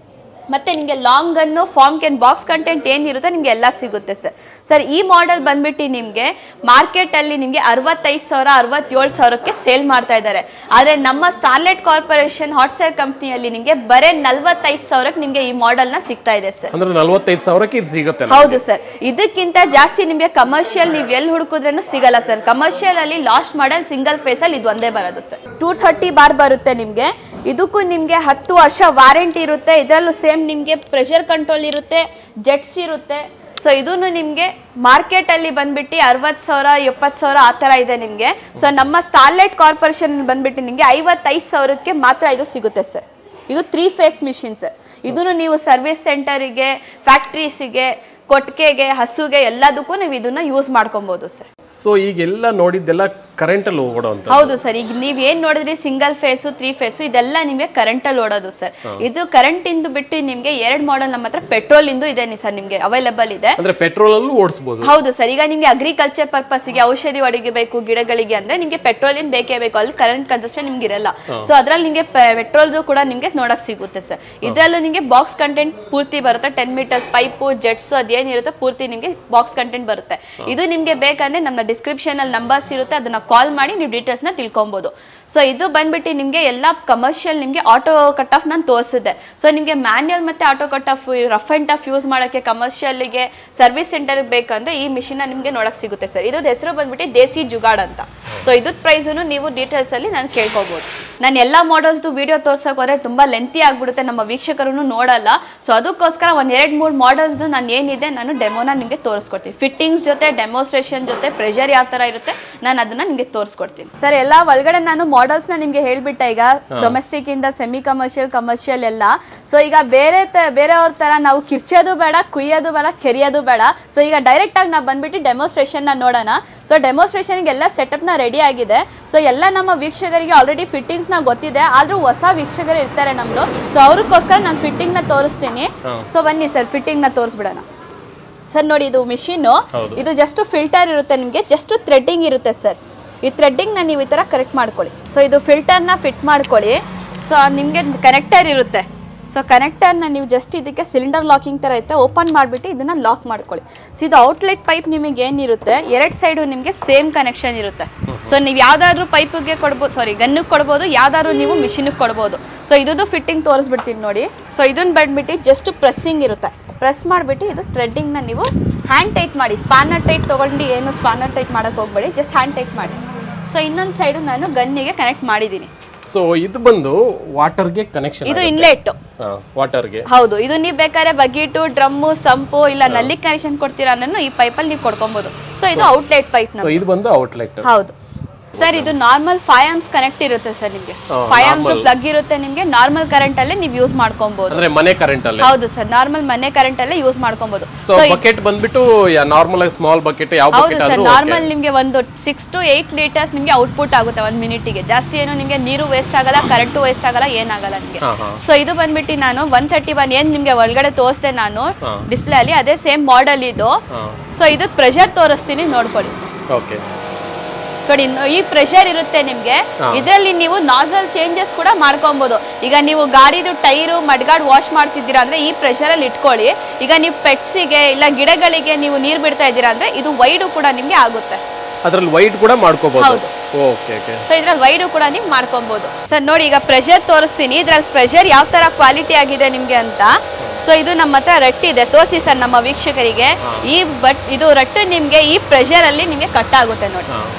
ಮತ್ತೆ ನಿಮಗೆ long gun foam can box content ಏನಿರುತ್ತೆ ನಿಮಗೆ ಎಲ್ಲ ಸಿಗುತ್ತೆ ಸರ್ ಸರ್ ಈ ಮಾಡೆಲ್ ಬಂದ್ಬಿಟ್ಟು ನಿಮಗೆ ಮಾರ್ಕೆಟಲ್ಲಿ ನಿಮಗೆ ಅರವತ್ತೈದು ಸಾವಿರ ಅರವತ್ತೇಳು ಸಾವಿರಕ್ಕೆ ಸೇಲ್ ಮಾಡ್ತಾ ಇದ್ದಾರೆ ಆದರೆ ನಮ್ಮ ಸ್ಟಾರ್ಲೆಟ್ ಕಾರ್ಪೊರೇಷನ್ ಹಾಟ್ಸೇರ್ ಕಂಪ್ನಿಯಲ್ಲಿ ನಿಮಗೆ ಬರೇ ನಲ್ವತ್ತೈದು ಸಾವಿರಕ್ಕೆ ನಿಮಗೆ ಈ ಮಾಡೆಲ್ನ ಸಿಗ್ತಾ ಇದೆ ಸರ್ ಅಂದ್ರೆ ನಲ್ವತ್ತೈದು ಸಾವಿರಕ್ಕೆ ಇದು ಸಿಗುತ್ತೆ ನಮ್ಗೆ. ಹೌದು ಸರ್ ಇದಕ್ಕಿಂತ ಜಾಸ್ತಿ ನಿಮಗೆ ಕಮರ್ಷಿಯಲ್ ನೀವು ಎಲ್ಲಿ ಹುಡುಕಿದ್ರೂ ಸಿಗಲ್ಲ ಸರ್ ಕಮರ್ಷಿಯಲ್ ಅಲ್ಲಿ ಲಾಸ್ಟ್ ಮಾಡಲ್ ಸಿಂಗಲ್ ಫೇಸ್ ಅಲ್ಲಿ ಇದು ಒಂದೇ ಬರೋದು ಸರ್ ಟೂ ಥರ್ಟಿ ಬಾರ್ ಬರುತ್ತೆ ನಿಮಗೆ ಇದಕ್ಕೂ ನಿಮಗೆ ಹತ್ತು ವರ್ಷ ವಾರಂಟಿ ಇರುತ್ತೆ ಇದರಲ್ಲೂ ಸೇಮ್ ನಿಮಗೆ ಪ್ರೆಷರ್ ಕಂಟ್ರೋಲ್ ಇರುತ್ತೆ ಜೆಟ್ಸ್ ಇರುತ್ತೆ ಸೊ ಇದನ್ನು ನಿಮಗೆ ಮಾರ್ಕೆಟಲ್ಲಿ ಬಂದ್ಬಿಟ್ಟು ಅರವತ್ತು ಸಾವಿರ ಎಪ್ಪತ್ತು ಸಾವಿರ ಆ ಥರ ಇದೆ ನಿಮಗೆ ಸೊ ನಮ್ಮ ಸ್ಟಾರ್ಲೆಟ್ ಕಾರ್ಪೊರೇಷನ್ ಬಂದ್ಬಿಟ್ಟು ನಿಮಗೆ ಐವತ್ತೈದು ಸಾವಿರಕ್ಕೆ ಮಾತ್ರ ಇದು ಸಿಗುತ್ತೆ ಸರ್ ಇದು ತ್ರೀ ಫೇಸ್ ಮಿಷಿನ್ ಸರ್ ಇದನ್ನು ನೀವು ಸರ್ವಿಸ್ ಸೆಂಟರಿಗೆ ಫ್ಯಾಕ್ಟ್ರೀಸಿಗೆ ಕೊಟ್ಟಿಗೆಗೆ ಹಸುಗೆ ಎಲ್ಲದಕ್ಕೂ ನೀವು ಇದನ್ನ ಯೂಸ್ ಮಾಡ್ಕೊಬೋದು ಸರ್ ಸೊ ಈಗೆಲ್ಲ ನೋಡಿದ್ದೆಲ್ಲ ಕರೆಂಟಲ್ಲಿ ಓಡೋಂಥ ಹೌದು ಸರ್ ಈಗ ನೀವ್ ಏನ್ ನೋಡಿದ್ರಿ ಸಿಂಗಲ್ ಫೇಸು ತ್ರೀ ಫೇಸು ಇದೆಲ್ಲ ನಿಮಗೆ ಕರೆಂಟ್ ಅಲ್ಲಿ ಓಡೋದು ಸರ್ ಇದು ಕರೆಂಟ್ ಇಂದು ಬಿಟ್ಟು ನಿಮ್ಗೆ ಎರಡ್ ಮಾಡೆಲ್ ನಮ್ಮ ಹತ್ರ ಪೆಟ್ರೋಲ್ ಇಂದು ಇದೆ ಸರ್ ನಿಮ್ಗೆ ಅವೈಲೇಬಲ್ ಇದೆ ಅಂದ್ರೆ ಪೆಟ್ರೋಲ್ ಅಲ್ಲೂ ಓಡಿಸ್ಬೋದು ಹೌದು ಸರ್ ಈಗ ನಿಮ್ಗೆ ಅಗ್ರಿಕಲ್ಚರ್ ಪರ್ಪಸ್ಗೆ ಔಷಧಿ ಹೊಡಿಬೇಕು ಗಿಡಗಳಿಗೆ ಅಂದ್ರೆ ನಿಮ್ಗೆ ಪೆಟ್ರೋಲಿನ್ ಬೇಕೇ ಬೇಕು ಅಲ್ಲಿ ಕರೆಂಟ್ ಕನ್ಸಪ್ಷನ್ ನಿಮ್ಗೆ ಇರಲ್ಲ ಸೊ ಅದ್ರಲ್ಲಿ ನಿಮ್ಗೆ ಪೆಟ್ರೋಲ್ದು ಕೂಡ ನಿಮ್ಗೆ ನೋಡಕ್ ಸಿಗುತ್ತೆ ಸರ್ ಇದರಲ್ಲೂ ನಿಮ್ಗೆ ಬಾಕ್ಸ್ ಕಂಟೆಂಟ್ ಪೂರ್ತಿ ಬರುತ್ತೆ ಟೆನ್ ಮೀಟರ್ಸ್ ಪೈಪು ಜೆಟ್ಸ್ ಅದೇನಿರುತ್ತೆ ಪೂರ್ತಿ ನಿಮ್ಗೆ ಬಾಕ್ಸ್ ಕಂಟೆಂಟ್ ಬರುತ್ತೆ ಇದು ನಿಮ್ಗೆ ಬೇಕಂದ್ರೆ ನಮ್ಮ ಡಿಸ್ಕ್ರಿಪ್ಷನ್ ಅಲ್ಲಿ ನಂಬರ್ಸ್ ಇರುತ್ತೆ ಅದನ್ನ ಕಾಲ್ ಮಾಡಿ ನೀವು ಡೀಟೇಲ್ಸ್ ನ ತಿಳ್ಕೊಬಹುದು ಸೊ ಇದು ಬಂದ್ಬಿಟ್ಟು ನಿಮ್ಗೆ ಎಲ್ಲ ಕಮರ್ಷಿಯಲ್ ನಿಮ್ಗೆ ಆಟೋ ಕಟ್ ಆಫ್ ನಾನು ತೋರಿಸಿದೆ ಸೊ ನಿಮ್ಗೆ ಮ್ಯಾನ್ಯಲ್ ಮತ್ತೆ auto cut off rough and tough use ಮಾಡೋಕ್ಕೆ ಕಮರ್ಷಿಯಲ್ಗೆ ಸರ್ವಿಸ್ ಸೆಂಟರ್ ಬೇಕಂದ್ರೆ ಈ ಮಿಷಿನ್ ನಿಮ್ಗೆ ನೋಡಕ್ ಸಿಗುತ್ತೆ ಸರ್ ಇದು ಹೆಸರು ಬಂದ್ಬಿಟ್ಟು ದೇಸಿ ಜುಗಾಡ್ ಅಂತ ಸೊ ಇದ್ರ ಪ್ರೈಸನ್ನು ನೀವು ಡೀಟೇಲ್ಸ್ ಅಲ್ಲಿ ನಾನು ಕೇಳ್ಕೊಬಹುದು ನಾನು ಎಲ್ಲ ಮಾಡಲ್ಸ್ದು ವಿಡಿಯೋ ತೋರ್ಸಕ್ ಹೋದ್ರೆ ತುಂಬಾ ಲೆಂತಿ ಆಗ್ಬಿಡುತ್ತೆ ನಮ್ಮ ವೀಕ್ಷಕರು ನೋಡಲ್ಲ ಸೊ ಅದಕ್ಕೋಸ್ಕರ ಒಂದ್ ಎರಡ್ ಮೂರು ಮಾಡಲ್ಸ್ ನಾನು ಏನಿದೆ ನಾನು ಡೆಮೋನ ನಿಮಗೆ ತೋರಿಸ್ಕೊಡ್ತೀನಿ ಫಿಟ್ಟಿಂಗ್ಸ್ ಜೊತೆ ಡೆಮೋಸ್ಟ್ರೇಷನ್ ಜೊತೆ ಪ್ರೆಷರ್ ಯಾವ ತರ ಇರುತ್ತೆ ನಾನು ಅದನ್ನ ನಿಮಗೆ ತೋರಿಸ್ಕೊಡ್ತೀನಿ ಸರ್ ಎಲ್ಲ ಒಳಗಡೆ ನಾನು ಮಾಡಲ್ಸ್ ನ ನಿಮ್ಗೆ ಹೇಳ್ಬಿಟ್ಟೆ ಈಗ ಡೊಮೆಸ್ಟಿಕ್ ಇಂದ ಸೆಮಿ ಕಮರ್ಷಿಯಲ್ ಕಮರ್ಷಿಯಲ್ ಎಲ್ಲ ಸೊ ಈಗ ಬೇರೆ ತ- ಬೇರೆಯವ್ರ ತರ ನಾವು ಕಿರ್ಚೋದು ಬೇಡ ಕುಯ್ಯೋದು ಬೇಡ ಕೆರಿಯೋದು ಬೇಡ ಸೊ ಈಗ ಡೈರೆಕ್ಟ್ ಆಗಿ ನಾವು ಬಂದ್ಬಿಟ್ಟು ಡೆಮೋಸ್ಟ್ರೇಷನ್ ನ ನೋಡೋಣ ಸೊ ಡೆಮೋಸ್ಟ್ರೇಷನ್ಗೆ ಎಲ್ಲ ಸೆಟಪ್ ನ ರೆಡಿ ಆಗಿದೆ ಸೊ ಎಲ್ಲ ನಮ್ಮ ವೀಕ್ಷಕರಿಗೆ ಆಲ್ರೆಡಿ ಫಿಟ್ಟಿಂಗ್ಸ್ ನ ಗೊತ್ತಿದೆ ಆದ್ರೂ ಹೊಸ ವೀಕ್ಷಕರು ಇರ್ತಾರೆ ನಮ್ದು ಸೊ ಅವ್ರಿಗೋಸ್ಕರ ನಾನು ಫಿಟ್ಟಿಂಗ್ ನ ತೋರಿಸ್ತೀನಿ ಸೊ ಬನ್ನಿ ಸರ್ ಫಿಟ್ಟಿಂಗ್ ನ ತೋರಿಸ್ಬಿಡೋಣ ಸರ್ ನೋಡಿ ಇದು ಮಿಷಿನ್ನು ಹೌದು. ಇದು ಜಸ್ಟ್ ಫಿಲ್ಟರ್ ಇರುತ್ತೆ ನಿಮಗೆ ಜಸ್ಟ್ ಥ್ರೆಡ್ಡಿಂಗ್ ಇರುತ್ತೆ ಸರ್ ಈ ಥ್ರೆಡ್ಡಿಂಗ್ನ ನೀವು ಈ ಥರ ಕರೆಕ್ಟ್ ಮಾಡ್ಕೊಳ್ಳಿ ಸೊ ಇದು ಫಿಲ್ಟರ್ನ ಫಿಟ್ ಮಾಡ್ಕೊಳ್ಳಿ ಸೊ ನಿಮಗೆ ಕನೆಕ್ಟರ್ ಇರುತ್ತೆ ಸೊ ಕನೆಕ್ಟರ್ನ ನೀವು ಜಸ್ಟ್ ಇದಕ್ಕೆ ಸಿಲಿಂಡರ್ ಲಾಕಿಂಗ್ ಥರ ಇರುತ್ತೆ ಓಪನ್ ಮಾಡಿಬಿಟ್ಟು ಇದನ್ನು ಲಾಕ್ ಮಾಡ್ಕೊಳ್ಳಿ ಸೊ ಇದು ಔಟ್ಲೆಟ್ ಪೈಪ್ ನಿಮಗೆ ಏನಿರುತ್ತೆ ಎರಡು ಸೈಡು ನಿಮಗೆ ಸೇಮ್ ಕನೆಕ್ಷನ್ ಇರುತ್ತೆ ಸೊ ನೀವು ಯಾವ್ದಾದ್ರು ಪೈಪಿಗೆ ಕೊಡ್ಬೋದು ಸಾರಿ ಗನ್ನಿಗೆ ಕೊಡ್ಬೋದು ಯಾವ್ದಾದ್ರು ನೀವು ಮಿಷಿನಿಗೆ ಕೊಡ್ಬೋದು ಸೊ ಇದ್ದು ಫಿಟ್ಟಿಂಗ್ ತೋರಿಸ್ಬಿಡ್ತೀನಿ ನೋಡಿ ಸೊ ಇದನ್ನ ಬಂದ್ಬಿಟ್ಟು ಜಸ್ಟ್ ಪ್ರೆಸ್ಸಿಂಗ್ ಇರುತ್ತೆ ಪ್ರೆಸ್ ಮಾಡಿಬಿಟ್ಟು ಇದು ಥ್ರೆಡ್ಡಿಂಗ್ನ ನೀವು ಹ್ಯಾಂಡ್ ಟೈಟ್ ಮಾಡಿ ಸ್ಪಾನರ್ ಟೈಟ್ ತೊಗೊಂಡು ಏನು ಸ್ಪಾನರ್ ಟೈಟ್ ಮಾಡೋಕೆ ಹೋಗ್ಬೇಡಿ ಜಸ್ಟ್ ಹ್ಯಾಂಡ್ ಟೈಟ್ ಮಾಡಿ ಸೊ ಇನ್ನೊಂದು ಸೈಡು ನಾನು ಗನ್ನಿಗೆ ಕನೆಕ್ಟ್ ಮಾಡಿದ್ದೀನಿ ಸೊ ಇದು ಬಂದು ವಾಟರ್ಗೆ ಕನೆಕ್ಷನ್ ಇದು ಇನ್ಲೆಟ್ ವಾಟರ್ಗೆ ಹೌದು ಇದು ನೀವು ಬೇಕಾದ್ರೆ ಬಗೀಟು ಡ್ರಮ್ಮು ಸಂಪು ಇಲ್ಲ ನಲ್ಲಿ ಕನೆಕ್ಷನ್ ಕೊಡ್ತೀರಾ ಅನ್ನೋ ಈ ಪೈಪಲ್ಲಿ ನೀವು ಕೊಡ್ಕೊಬೋದು ಸೊ ಇದು ಔಟ್ಲೆಟ್ ಪೈಪ್ ಸೊ ಇದು ಬಂದು ಔಟ್ಲೆಟ್ ಹೌದು ಸರ್ ಇದು ನಾರ್ಮಲ್ ಫೈವ್ ಆಮ್ಸ್ ಕನೆಕ್ಟ್ ಇರುತ್ತೆ ಸರ್ ನಿಮ್ಗೆ ಹಾ, ಫೈವ್ ಆಮ್ಸ್ normal. ಪ್ಲಗ್ ಇರುತ್ತೆ ನಿಮ್ಗೆ ನಾರ್ಮಲ್ ಕರೆಂಟ್ ಅಲ್ಲೇ ನೀವು ಯೂಸ್ ಮಾಡ್ಕೊಬಹುದು ಅಂದ್ರೆ ಮನೆ ಕರೆಂಟ್ ಅಲ್ಲೇ ಹೌದು ಸರ್ ನಾರ್ಮಲ್ ಮನೆ ಕರೆಂಟ್ ಅಲ್ಲೇ ಯೂಸ್ ಮಾಡ್ಕೊಬಹುದು ಸೊ ಬಕೆಟ್ ಬಂದ್ಬಿಟ್ಟು ನಾರ್ಮಲ್ ಆಗಿ ಸ್ಮಾಲ್ ಬಕೆಟ್ ಯಾವ ಹೌದು ಬಕೆಟ್ ಸರ್ ಆದ್ರೂ ನಾರ್ಮಲ್ ನಿಮ್ಗೆ ಒಂದು ಸಿಕ್ಸ್ ಟು ಏಟ್ ಲೀಟರ್ಸ್ ನಿಮ್ಗೆ ಔಟ್ಪುಟ್ ಆಗುತ್ತೆ ಒಂದ್ ಮಿನಿಟಿಗೆ ಜಾಸ್ತಿ ಏನು ನಿಮ್ಗೆ ನೀರು ವೇಸ್ಟ್ ಆಗಲ್ಲ ಕರೆಂಟು ವೇಸ್ಟ್ ಆಗಲ್ಲ ಏನಾಗಲ್ಲ ನಿಮ್ಗೆ ಹಾ ಹಾ ಸೊ ಇದು ಬಂದ್ಬಿಟ್ಟು ನಾನು ಒನ್ ತರ್ಟಿ ಒನ್ ಏನ್ ನಿಮ್ಗೆ ಒಳಗಡೆ ತೋರಿಸ್ದೆ ನಾನು ಹಾ. ಡಿಸ್ಪ್ಲೇ ಅಲ್ಲಿ ಅದೇ ಸೇಮ್ ಮಾಡೆಲ್ ಇದು ಹಾ ಸೊ ಇದು ಪ್ರೆಷರ್ ತೋರಿಸ್ತೀನಿ ನೋಡ್ಕೊಳ್ಳಿ ಸರ್ ಓಕೆ ನೋಡಿ ಇನ್ನು ಈ ಪ್ರೆಷರ್ ಇರುತ್ತೆ ನಿಮ್ಗೆ ಹಾ. ಇದರಲ್ಲಿ ನೀವು ನಾಸಲ್ ಚೇಂಜಸ್ ಕೂಡ ಮಾಡ್ಕೊಬಹುದು ಈಗ ನೀವು ಗಾಡಿದು ಟೈರು ಮಡ್ಗಾಡ್ ವಾಶ್ ಮಾಡ್ತಿದ್ದೀರಾ ಅಂದ್ರೆ ಈ ಪ್ರೆಷರ್ ಅಲ್ಲಿ ಇಟ್ಕೊಳ್ಳಿ ಈಗ ನೀವು ಪೆಟ್ಸಿಗೆ ಇಲ್ಲ ಗಿಡಗಳಿಗೆ ನೀವು ನೀರ್ ಬಿಡ್ತಾ ಇದ್ದೀರಾ ಅಂದ್ರೆ ಇದು ವೈಡು ಕೂಡ ನಿಮ್ಗೆ ಆಗುತ್ತೆ ಅದ್ರಲ್ಲಿ ವೈಟ್ ಕೂಡ ಮಾಡ್ಕೋಬಹುದು ಹೌದು. ಓಕೆ ಓಕೆ ಸೊ ಇದ್ರಲ್ಲಿ ವೈಡು ಕೂಡ ನೀವು ಮಾಡ್ಕೊಬಹುದು ಸರ್ ನೋಡಿ ಈಗ ಪ್ರೆಷರ್ ತೋರಿಸ್ತೀನಿ ಇದ್ರಲ್ಲಿ ಪ್ರೆಷರ್ ಯಾವ ತರ ಕ್ವಾಲಿಟಿ ಆಗಿದೆ ನಿಮ್ಗೆ ಅಂತ ಸೊ ಇದು ನಮ್ಮ ಹತ್ರ ರಟ್ಟು ಇದೆ ತೋರಿಸಿ ಸರ್ ನಮ್ಮ ವೀಕ್ಷಕರಿಗೆ ಈ ಬಟ್ ಇದು ರಟ್ಟು ನಿಮ್ಗೆ ಈ ಪ್ರೆಷರ್ ಅಲ್ಲಿ ನಿಮ್ಗೆ ಕಟ್ ಆಗುತ್ತೆ ನೋಡಿ ಹಾ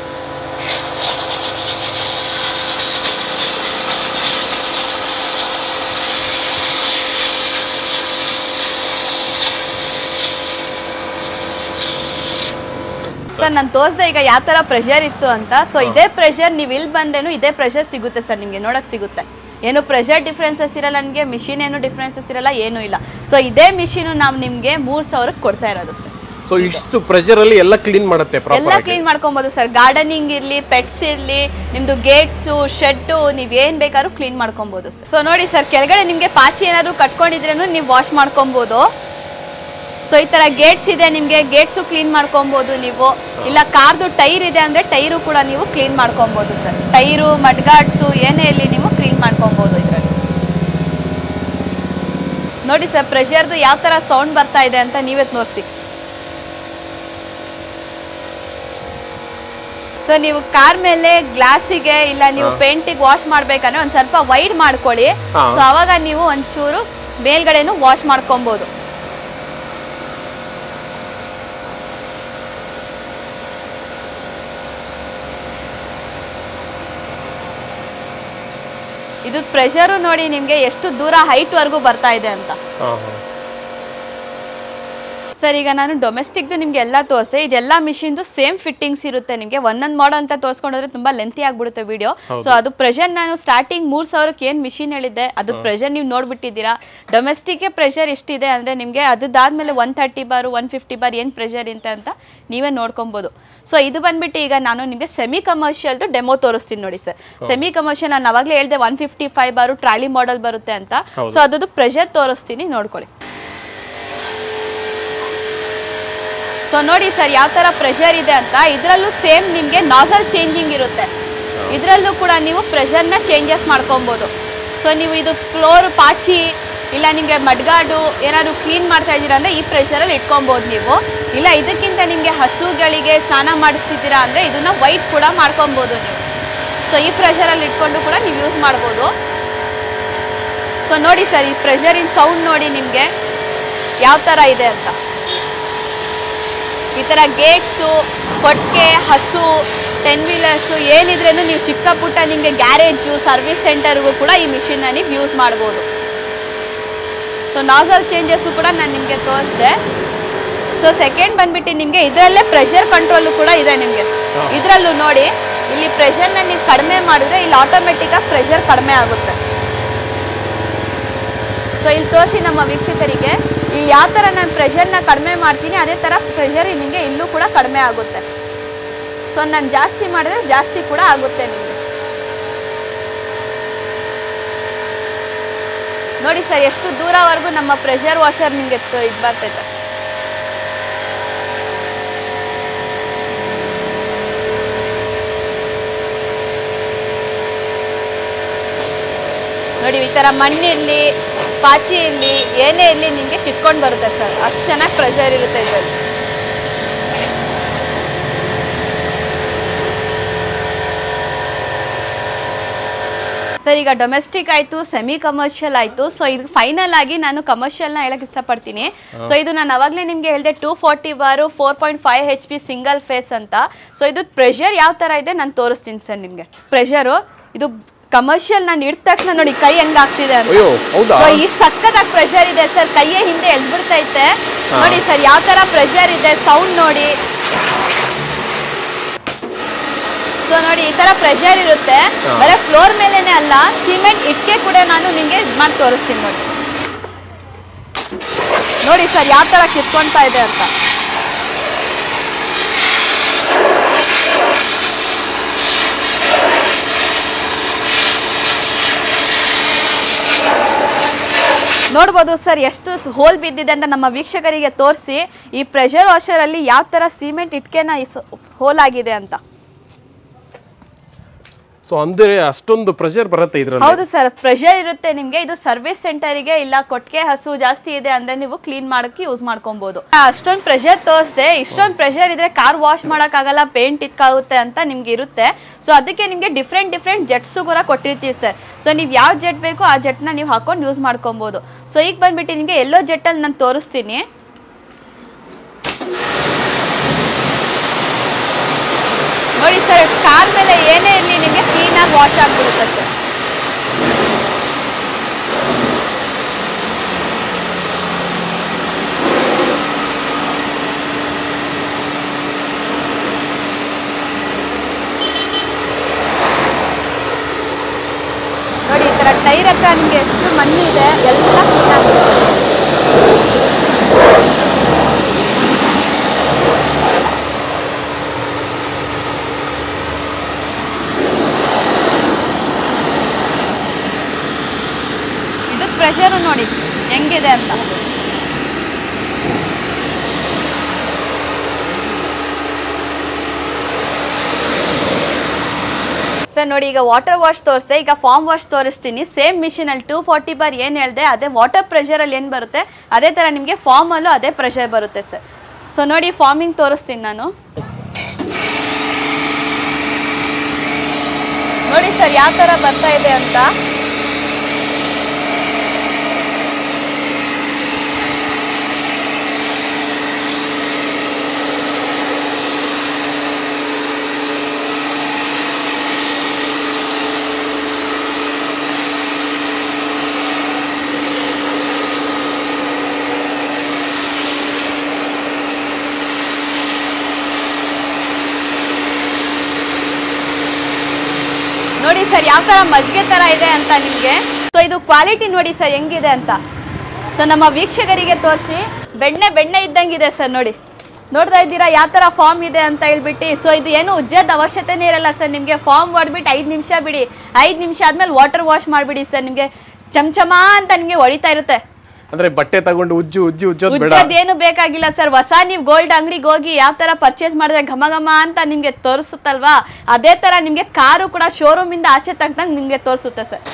ಸರ್ ನಾನು ತೋರಿಸ್ದೆ ಈಗ ಯಾವ ತರ ಪ್ರೆಷರ್ ಇತ್ತು ಅಂತ ಸೊ ಇದೇ ಪ್ರೆಷರ್ ನೀವು ಇಲ್ಲಿ ಬಂದ್ರೇನು ಇದೇ ಪ್ರೆಷರ್ ಸಿಗುತ್ತೆ ಸರ್ ನಿಮ್ಗೆ ನೋಡಕ್ ಸಿಗುತ್ತೆ ಏನು ಪ್ರೆಷರ್ ಡಿಫ್ರೆನ್ಸಸ್ ಇರಲ್ಲ ನನಗೆ ಮಿಷಿನ್ ಏನು ಡಿಫ್ರೆನ್ಸಸ್ ಇರಲ್ಲ ಏನೂ ಇಲ್ಲ ಸೊ ಇದೇ ಮಿಷಿನ್ ನಾವು ನಿಮ್ಗೆ ಮೂರ್ ಸಾವಿರಕ್ಕೆ ಕೊಡ್ತಾ ಇರೋದು ಸರ್ ಸೊ ಇಷ್ಟು ಪ್ರೆಷರ್ ಅಲ್ಲಿ ಎಲ್ಲ ಕ್ಲೀನ್ ಮಾಡುತ್ತೆ ಎಲ್ಲ ಪ್ರಾಪರ್ ಆಗಿ ಕ್ಲೀನ್ ಮಾಡ್ಕೊಬೋದು ಸರ್ ಗಾರ್ಡನಿಂಗ್ ಇರ್ಲಿ ಪೆಟ್ಸ್ ಇರ್ಲಿ ನಿಮ್ದು ಗೇಟ್ಸು ಶೆಡ್ಡು ನೀವ್ ಏನ್ ಬೇಕಾದ್ರೂ ಕ್ಲೀನ್ ಮಾಡ್ಕೊಬೋದು ಸರ್ ಸೊ ನೋಡಿ ಸರ್ ಕೆಳಗಡೆ ನಿಮ್ಗೆ ಪಾಚಿ ಏನಾದ್ರು ಕಟ್ಕೊಂಡಿದ್ರೇನು ನೀವು ವಾಶ್ ಮಾಡ್ಕೊಬೋದು ಸೊ ಈ ತರ ಗೇಟ್ಸ್ ಇದೆ ನಿಮ್ಗೆ ಗೇಟ್ಸು ಕ್ಲೀನ್ ಮಾಡ್ಕೊಬೋದು ನೀವು ಇಲ್ಲ ಕಾರ್ದು ಟೈರ್ ಇದೆ ಅಂದ್ರೆ ಟೈರು ಕೂಡ ನೀವು ಕ್ಲೀನ್ ಮಾಡ್ಕೊಬೋದು ಸರ್ ಟೈರು ಮಡ್ಗಾಡ್ಸು ಏನೇ ಇರಲಿ ನೀವು ಕ್ಲೀನ್ ಮಾಡ್ಕೊಬೋದು ಇದ್ರಲ್ಲಿ ನೋಡಿ ಸರ್ ಪ್ರೆಷರ್ದು ಯಾವ ತರ ಸೌಂಡ್ ಬರ್ತಾ ಇದೆ ಅಂತ ನೀವೇ ತೋರಿಸಿ ಸೊ ನೀವು ಕಾರ್ ಮೇಲೆ ಗ್ಲಾಸಿಗೆ ಇಲ್ಲ ನೀವು ಪೇಂಟಿಗೆ ವಾಶ್ ಮಾಡ್ಬೇಕಂದ್ರೆ ಒಂದ್ ಸ್ವಲ್ಪ ವೈಡ್ ಮಾಡ್ಕೊಳ್ಳಿ ಹಾ. ಸೊ ಅವಾಗ ನೀವು ಒಂಚೂರು ಮೇಲ್ಗಡೆನು ವಾಶ್ ಮಾಡ್ಕೊಬಹುದು ಇದು ಪ್ರೆಷರು ನೋಡಿ ನಿಮ್ಗೆ ಎಷ್ಟು ದೂರ ಹೈಟ್ ವರೆಗೂ ಬರ್ತಾ ಇದೆ ಅಂತ ಹಾ ಹಾ ಸರ್ ಈಗ ನಾನು ಡೊಮೆಸ್ಟಿಕ್ದು ನಿಮ್ಗೆ ಎಲ್ಲ ತೋರಿಸಿ ಇದೆಲ್ಲ ಮಿಷಿನ್ದು ಸೇಮ್ ಫಿಟ್ಟಿಂಗ್ಸ್ ಇರುತ್ತೆ ನಿಮಗೆ ಒಂದೊಂದು ಮಾಡೋ ಅಂತ ತೋರಿಸ್ಕೊಂಡ್ರೆ ತುಂಬಾ ಲೆಂತಿ ಆಗ್ಬಿಡುತ್ತೆ ವಿಡಿಯೋ ಸೊ ಅದು ಪ್ರೆಷರ್ ನಾನು ಸ್ಟಾರ್ಟಿಂಗ್ ಮೂರ್ ಸಾವಿರಕ್ಕೆ ಏನು ಮಿಷಿನ್ ಹೇಳಿದ್ದೆ ಅದು ಪ್ರೆಷರ್ ನೀವು ನೋಡ್ಬಿಟ್ಟಿದ್ದೀರಾ ಡೊಮೆಸ್ಟಿಕ್ಗೆ ಪ್ರೆಷರ್ ಎಷ್ಟಿದೆ ಅಂದ್ರೆ ನಿಮಗೆ ಅದಾದ್ಮೇಲೆ one thirty bar one fifty bar ಏನು ಪ್ರೆಷರ್ ಇಂತ ಅಂತ ನೀವೇ ನೋಡ್ಕೊಬೋದು ಸೊ ಇದು ಬಂದ್ಬಿಟ್ಟು ಈಗ ನಾನು ನಿಮಗೆ ಸೆಮಿ ಕಮರ್ಷಿಯಲ್ದು ಡೆಮೋ ತೋರಿಸ್ತೀನಿ ನೋಡಿ ಸರ್ ಸೆಮಿ ಕಮರ್ಷಿಯಲ್ ನಾನು ಅವಾಗಲೇ ಹೇಳಿದೆ one fifty five bar trolley model ಬರುತ್ತೆ ಅಂತ ಸೊ ಅದ್ರದ್ದು ಪ್ರೆಷರ್ ತೋರಿಸ್ತೀನಿ ನೋಡ್ಕೊಳ್ಳಿ ಸೊ ನೋಡಿ ಸರ್ ಯಾವ ತರ ಪ್ರೆಷರ್ ಇದೆ ಅಂತ ಇದರಲ್ಲೂ ಸೇಮ್ ನಿಮಗೆ ನಾಸಲ್ ಚೇಂಜಿಂಗ್ ಇರುತ್ತೆ ಇದರಲ್ಲೂ ಕೂಡ ನೀವು ಪ್ರೆಷರ್ನ ಚೇಂಜಸ್ ಮಾಡ್ಕೊಬೋದು ಸೊ ನೀವು ಇದು ಫ್ಲೋರ್ ಪಾಚಿ ಇಲ್ಲ ನಿಮಗೆ ಮಡ್ಗಾಡು ಏನಾದ್ರು ಕ್ಲೀನ್ ಮಾಡ್ತಾ ಇದ್ದೀರಾ ಅಂದರೆ ಈ ಪ್ರೆಷರಲ್ಲಿ ಇಟ್ಕೊಬೋದು ನೀವು ಇಲ್ಲ ಇದಕ್ಕಿಂತ ನಿಮಗೆ ಹಸುಗಳಿಗೆ ಸ್ನಾನ ಮಾಡಿಸ್ತಿದ್ದೀರಾ ಅಂದರೆ ಇದನ್ನ ವೈಟ್ ಕೂಡ ಮಾಡ್ಕೊಬೋದು ನೀವು ಸೊ ಈ ಪ್ರೆಷರಲ್ಲಿ ಇಟ್ಕೊಂಡು ಕೂಡ ನೀವು ಯೂಸ್ ಮಾಡ್ಬೋದು ಸೊ ನೋಡಿ ಸರ್ ಈ ಪ್ರೆಷರಿನ ಸೌಂಡ್ ನೋಡಿ ನಿಮಗೆ ಯಾವ ಥರ ಇದೆ ಅಂತ ಈ ಥರ ಗೇಟ್ಸು ಕೊಟ್ಟಿಗೆ ಹಸು ಟೆನ್ ವೀಲರ್ಸು ಏನಿದ್ರೇನು ನೀವು ಚಿಕ್ಕ ಪುಟ್ಟ ನಿಮಗೆ ಗ್ಯಾರೇಜು ಸರ್ವಿಸ್ ಸೆಂಟರ್ಗೂ ಕೂಡ ಈ ಮಿಷಿನ್ನ ನೀವು ಯೂಸ್ ಮಾಡ್ಬೋದು ಸೊ ನಾಸಲ್ ಚೇಂಜಸ್ಸು ಕೂಡ ನಾನು ನಿಮಗೆ ತೋರಿಸಿದೆ ಸೊ ಸೆಕೆಂಡ್ ಬಂದ್ಬಿಟ್ಟು ನಿಮಗೆ ಇದರಲ್ಲೇ ಪ್ರೆಷರ್ ಕಂಟ್ರೋಲು ಕೂಡ ಇದೆ ನಿಮಗೆ ಇದರಲ್ಲೂ ನೋಡಿ ಇಲ್ಲಿ ಪ್ರೆಷರ್ನ ನೀವು ಕಡಿಮೆ ಮಾಡಿದ್ರೆ ಇಲ್ಲಿ ಆಟೋಮೆಟಿಕ್ಕಾಗಿ ಪ್ರೆಷರ್ ಕಡಿಮೆ ಆಗುತ್ತೆ ಸೊ ಇಲ್ಲಿ ತೋರಿಸಿ ನಮ್ಮ ವೀಕ್ಷಕರಿಗೆ ಈ ಯಾವ ಥರ ನಾನು ಪ್ರೆಷರ್ನ ಕಡಿಮೆ ಮಾಡ್ತೀನಿ ಅದೇ ಥರ ಪ್ರೆಷರ್ ನಿಮಗೆ ಇಲ್ಲೂ ಕೂಡ ಕಡಿಮೆ ಆಗುತ್ತೆ ಸೊ ನಾನು ಜಾಸ್ತಿ ಮಾಡಿದ್ರೆ ಜಾಸ್ತಿ ಕೂಡ ಆಗುತ್ತೆ ನಿಮಗೆ ನೋಡಿ ಸರ್ ಎಷ್ಟು ದೂರವರೆಗೂ ನಮ್ಮ ಪ್ರೆಷರ್ ವಾಷರ್ ನಿಮಗೆ ಇದು ಬರ್ತೈತೆ ನೋಡಿ ಈ ಥರ ಮಣ್ಣಿರಲಿ ಪಾಚಿ ಇರಲಿ ಏನೇ ಇರಲಿ ನಿಮಗೆ ಕಿತ್ಕೊಂಡು ಬರುತ್ತೆ ಸರ್ ಅಷ್ಟು ಚೆನ್ನಾಗಿ ಪ್ರೆಷರ್ ಇರುತ್ತೆ ಇದರಲ್ಲಿ ಸರ್ ಈಗ ಡೊಮೆಸ್ಟಿಕ್ ಆಯಿತು ಸೆಮಿ ಕಮರ್ಷಿಯಲ್ ಆಯಿತು ಸೊ ಇದು ಫೈನಲ್ ಆಗಿ ನಾನು ಕಮರ್ಷಿಯಲ್ನ ಹೇಳಕ್ ಇಷ್ಟಪಡ್ತೀನಿ ಸೊ ಇದು ನಾನು ಅವಾಗಲೇ ನಿಮಗೆ ಹೇಳಿದೆ two forty bar four point five H P single phase ಅಂತ ಸೊ ಇದು ಪ್ರೆಷರ್ ಯಾವ ಥರ ಇದೆ ನಾನು ತೋರಿಸ್ತೀನಿ ಸರ್ ನಿಮಗೆ ಪ್ರೆಷರು ಇದು ಕಮರ್ಷಿಯಲ್ ನಾನು ಇಡ್ದ ತಕ್ಷಣ ನೋಡಿ ಕೈ ಹೆಂಗಾಗ್ತಿದೆ ಅಂತ ಅಯ್ಯೋ ಹೌದಾ ಸೊ ಈ ಸಕ್ಕತ್ತಾಗಿ ಪ್ರೆಷರ್ ಇದೆ ಸರ್ ಕೈಯೇ ಹಿಂದೆ ಎಲ್ಬಿಡ್ತೈತೆ ನೋಡಿ ಸರ್ ಯಾವ ತರ ಪ್ರೆಷರ್ ಇದೆ ಸೌಂಡ್ ನೋಡಿ ಸೊ ಸೊ ನೋಡಿ ಈ ತರ ಪ್ರೆಷರ್ ಇರುತ್ತೆ ಬರೀ ಫ್ಲೋರ್ ಮೇಲೇನೆ ಅಲ್ಲ ಸಿಮೆಂಟ್ ಇಟ್ಕೆ ಕೂಡ ನಾನು ನಿಮಗೆ ಇದ್ ಮಾಡಿ ತೋರಿಸ್ತೀನಿ ನೋಡಿ ನೋಡಿ ಸರ್ ಯಾವ ತರ ಕಿತ್ಕೊಂತಾ ಇದೆ ಅಂತ ನೋಡ್ಬೋದು ಸರ್ ಎಷ್ಟು ಹೋಲ್ ಬಿದ್ದಿದೆ ಅಂತ ನಮ್ಮ ವೀಕ್ಷಕರಿಗೆ ತೋರಿಸಿ ಈ ಪ್ರೆಷರ್ ವಾಷರಲ್ಲಿ ಯಾವ ತರ ಸಿಮೆಂಟ್ ಇಟ್ಕೆನ ಹೋಲ್ ಆಗಿದೆ ಅಂತ ಸೊ ಅಂದ್ರೆ ಅಷ್ಟೊಂದು ಪ್ರೆಷರ್ ಬರುತ್ತೆ ಇದ್ರಲ್ಲಿ ಹೌದು ಸರ್ ಪ್ರೆಷರ್ ಇರುತ್ತೆ ನಿಮ್ಗೆ ಇದು ಸರ್ವಿಸ್ ಸೆಂಟರಿಗೆ ಇಲ್ಲ ಕೊಟ್ಟಿಗೆ ಹಸು ಜಾಸ್ತಿ ಇದೆ ಅಂದ್ರೆ ನೀವು ಕ್ಲೀನ್ ಮಾಡಕ್ಕೆ ಯೂಸ್ ಮಾಡ್ಕೊಬಹುದು ಅಷ್ಟೊಂದು ಪ್ರೆಷರ್ ತೋರಿಸ್ದೆ ಇಷ್ಟೊಂದು ಪ್ರೆಷರ್ ಇದ್ರೆ ಕಾರ್ ವಾಶ್ ಆಗಲ್ಲ ಪೇಂಟ್ ಇಕ್ಕಾಗುತ್ತೆ ಅಂತ ನಿಮ್ಗೆ ಇರುತ್ತೆ ಸೊ ಅದಕ್ಕೆ ನಿಮ್ಗೆ ಡಿಫ್ರೆಂಟ್ ಡಿಫ್ರೆಂಟ್ ಜೆಟ್ಸು ಕೂಡ ಕೊಟ್ಟಿರ್ತೀವಿ ಸರ್ ಸೊ ನೀವು ಯಾವ ಜೆಟ್ ಬೇಕೋ ಆ ಜೆಟ್ನ ನೀವು ಹಾಕೊಂಡು ಯೂಸ್ ಮಾಡ್ಕೊಬಹುದು ಸೊ ಈಗ ಬಂದ್ಬಿಟ್ಟು ನಿಮಗೆ ಎಲ್ಲೋ ಜೆಟ್ಟಲ್ಲಿ ನಾನು ತೋರಿಸ್ತೀನಿ ನೋಡಿ ಸರ್ ಕಾರ್ ಮೇಲೆ ಏನೇ ಇರಲಿ ನಿಮಗೆ ಕ್ಲೀನಾಗಿ ವಾಶ್ ಆಗಿಬಿಡುತ್ತೆ ಸರ್ ನೋಡಿ ಈ ಥರ ಟೈರ್ ಹತ್ರ ನಿಮಗೆ ಎಷ್ಟು ಮಣ್ಣು ಇದೆ ಎಲ್ಲ ಕ್ಲೀನ್ ಆಗಿಬಿಡುತ್ತೆ ಇದಕ್ಕೆ ಪ್ರೆಷರು ನೋಡಿ ಹೆಂಗಿದೆ ಅಂತ ಸರ್ ನೋಡಿ ಈಗ ವಾಟರ್ ವಾಶ್ ತೋರಿಸ್ದೆ ಈಗ ಫಾರ್ಮ್ ವಾಶ್ ತೋರಿಸ್ತೀನಿ ಸೇಮ್ ಮಿಷಿನಲ್ಲಿ ಟೂ ಫಾರ್ಟಿ ಬಾರ್ ಏನು ಹೇಳಿದೆ ಅದೇ ವಾಟರ್ ಪ್ರೆಷರಲ್ಲಿ ಏನು ಬರುತ್ತೆ ಅದೇ ಥರ ನಿಮಗೆ ಫಾರ್ಮಲ್ಲೂ ಅದೇ ಪ್ರೆಷರ್ ಬರುತ್ತೆ ಸರ್ ಸೊ ನೋಡಿ ಫಾರ್ಮಿಂಗ್ ತೋರಿಸ್ತೀನಿ ನಾನು ನೋಡಿ ಸರ್ ಯಾವ ಥರ ಬರ್ತಾ ಇದೆ ಅಂತ ನೋಡಿ ಸರ್ ಯಾವ ತರ ಮಜ್ಜಿಗೆ ತರ ಇದೆ ಅಂತ ನಿಮ್ಗೆ ಸೊ ಇದು ಕ್ವಾಲಿಟಿ ನೋಡಿ ಸರ್ ಹೆಂಗಿದೆ ಅಂತ ಸೊ ನಮ್ಮ ವೀಕ್ಷಕರಿಗೆ ತೋರಿಸಿ ಬೆಣ್ಣೆ ಬೆಣ್ಣೆ ಇದ್ದಂಗಿದೆ ಸರ್ ನೋಡಿ ನೋಡ್ತಾ ಇದ್ದೀರಾ ಯಾವ ತರ ಫಾರ್ಮ್ ಇದೆ ಅಂತ ಹೇಳ್ಬಿಟ್ಟು ಸೊ ಇದು ಏನು ಉಜ್ಜದ ಅವಶ್ಯಕತೆನೇ ಇರಲ್ಲ ಸರ್ ನಿಮಗೆ ಫಾರ್ಮ್ ಹೊಡ್ಬಿಟ್ಟು ಐದು ನಿಮಿಷ ಬಿಡಿ ಐದು ನಿಮಿಷ ಆದ್ಮೇಲೆ ವಾಟರ್ ವಾಶ್ ಮಾಡಿಬಿಡಿ ಸರ್ ನಿಮಗೆ ಚಮಚಮ ಅಂತ ನಿಮಗೆ ಹೊಡಿತಾ ಇರುತ್ತೆ ಅಂದ್ರೆ ಬಟ್ಟೆ ತಗೊಂಡು ಉಜ್ಜು ಉಜ್ಜಿ ಉಜ್ಜೋದು ಬೇಡ ಉಜ್ಜೋದೇನು ಬೇಕಾಗಿಲ್ಲ ಸರ್ ಹೊಸ ನೀವು ಗೋಲ್ಡ್ ಅಂಗಡಿಗೆ ಹೋಗಿ ಯಾವ ತರ ಪರ್ಚೇಸ್ ಮಾಡಿದ್ರೆ ಘಮ ಘಮ ಅಂತ ನಿಮ್ಗೆ ತೋರಿಸುತ್ತಲ್ವಾ ಅದೇ ತರ ನಿಮ್ಗೆ ಕಾರು ಕೂಡ ಶೋರೂಮ್ ಇಂದ ಆಚೆ ತಗ್ದಂಗೆ ನಿಮ್ಗೆ ತೋರಿಸುತ್ತೆ ಸರ್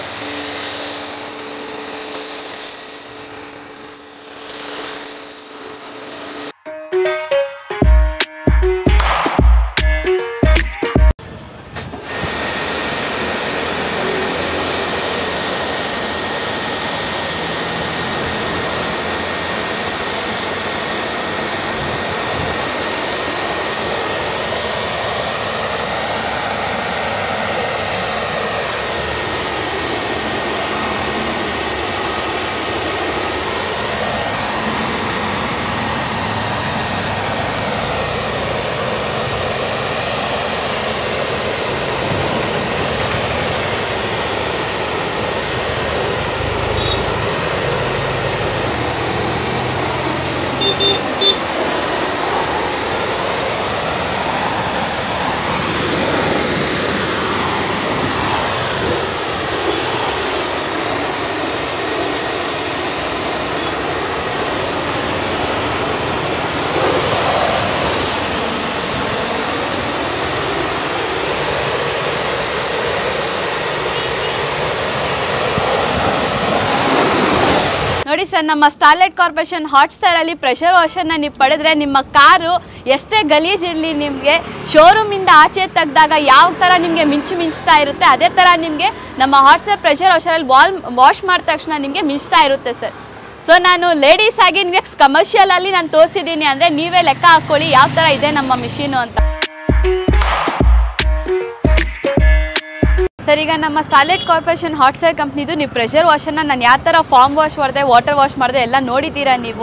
ನೋಡಿ ಸರ್ ನಮ್ಮ ಸ್ಟಾರ್ಲೈಟ್ ಕಾರ್ಪೊರೇಷನ್ ಹಾಟ್ ಸ್ಟಾರ್ ಅಲ್ಲಿ ಪ್ರೆಷರ್ ವಾಷರ್ನ ನೀವು ಪಡೆದ್ರೆ ನಿಮ್ಮ ಕಾರು ಎಷ್ಟೇ ಗಲೀಜ್ ಇರಲಿ ನಿಮಗೆ ಶೋರೂಮಿಂದ ಆಚೆ ತೆಗೆದಾಗ ಯಾವ ಥರ ನಿಮಗೆ ಮಿಂಚು ಮಿಂಚ್ತಾ ಇರುತ್ತೆ ಅದೇ ಥರ ನಿಮಗೆ ನಮ್ಮ ಹಾಟ್ ಸ್ಟಾರ್ ಪ್ರೆಷರ್ ವಾಷರಲ್ಲಿ ವಾಲ್ ವಾಶ್ ಮಾಡಿದ ತಕ್ಷಣ ನಿಮಗೆ ಮಿಂಚ್ತಾ ಇರುತ್ತೆ ಸರ್ ಸೊ ನಾನು ಲೇಡೀಸ್ ಆಗಿ ನಿಮಗೆ ಕಮರ್ಷಿಯಲ್ ಅಲ್ಲಿ ನಾನು ತೋರಿಸಿದ್ದೀನಿ ಅಂದರೆ ನೀವೇ ಲೆಕ್ಕ ಹಾಕ್ಕೊಳ್ಳಿ ಯಾವ ಥರ ಇದೆ ನಮ್ಮ ಮಿಷಿನು ಅಂತ ಸರ್ ಈಗ ನಮ್ಮ ಸ್ಟಾರ್ಲೆಟ್ ಕಾರ್ಪೊರೇಷನ್ ಹಾಟ್ ಸೇರ್ ಕಂಪ್ನಿದು ನೀವು ಪ್ರೆಷರ್ ವಾಷನ್ನು ನಾನು ಯಾವ ಥರ ಫಾರ್ಮ್ ವಾಶ್ ಮಾಡಿದೆ ವಾಟರ್ ವಾಶ್ ಮಾಡಿದೆ ಎಲ್ಲ ನೋಡಿದ್ದೀರಾ ನೀವು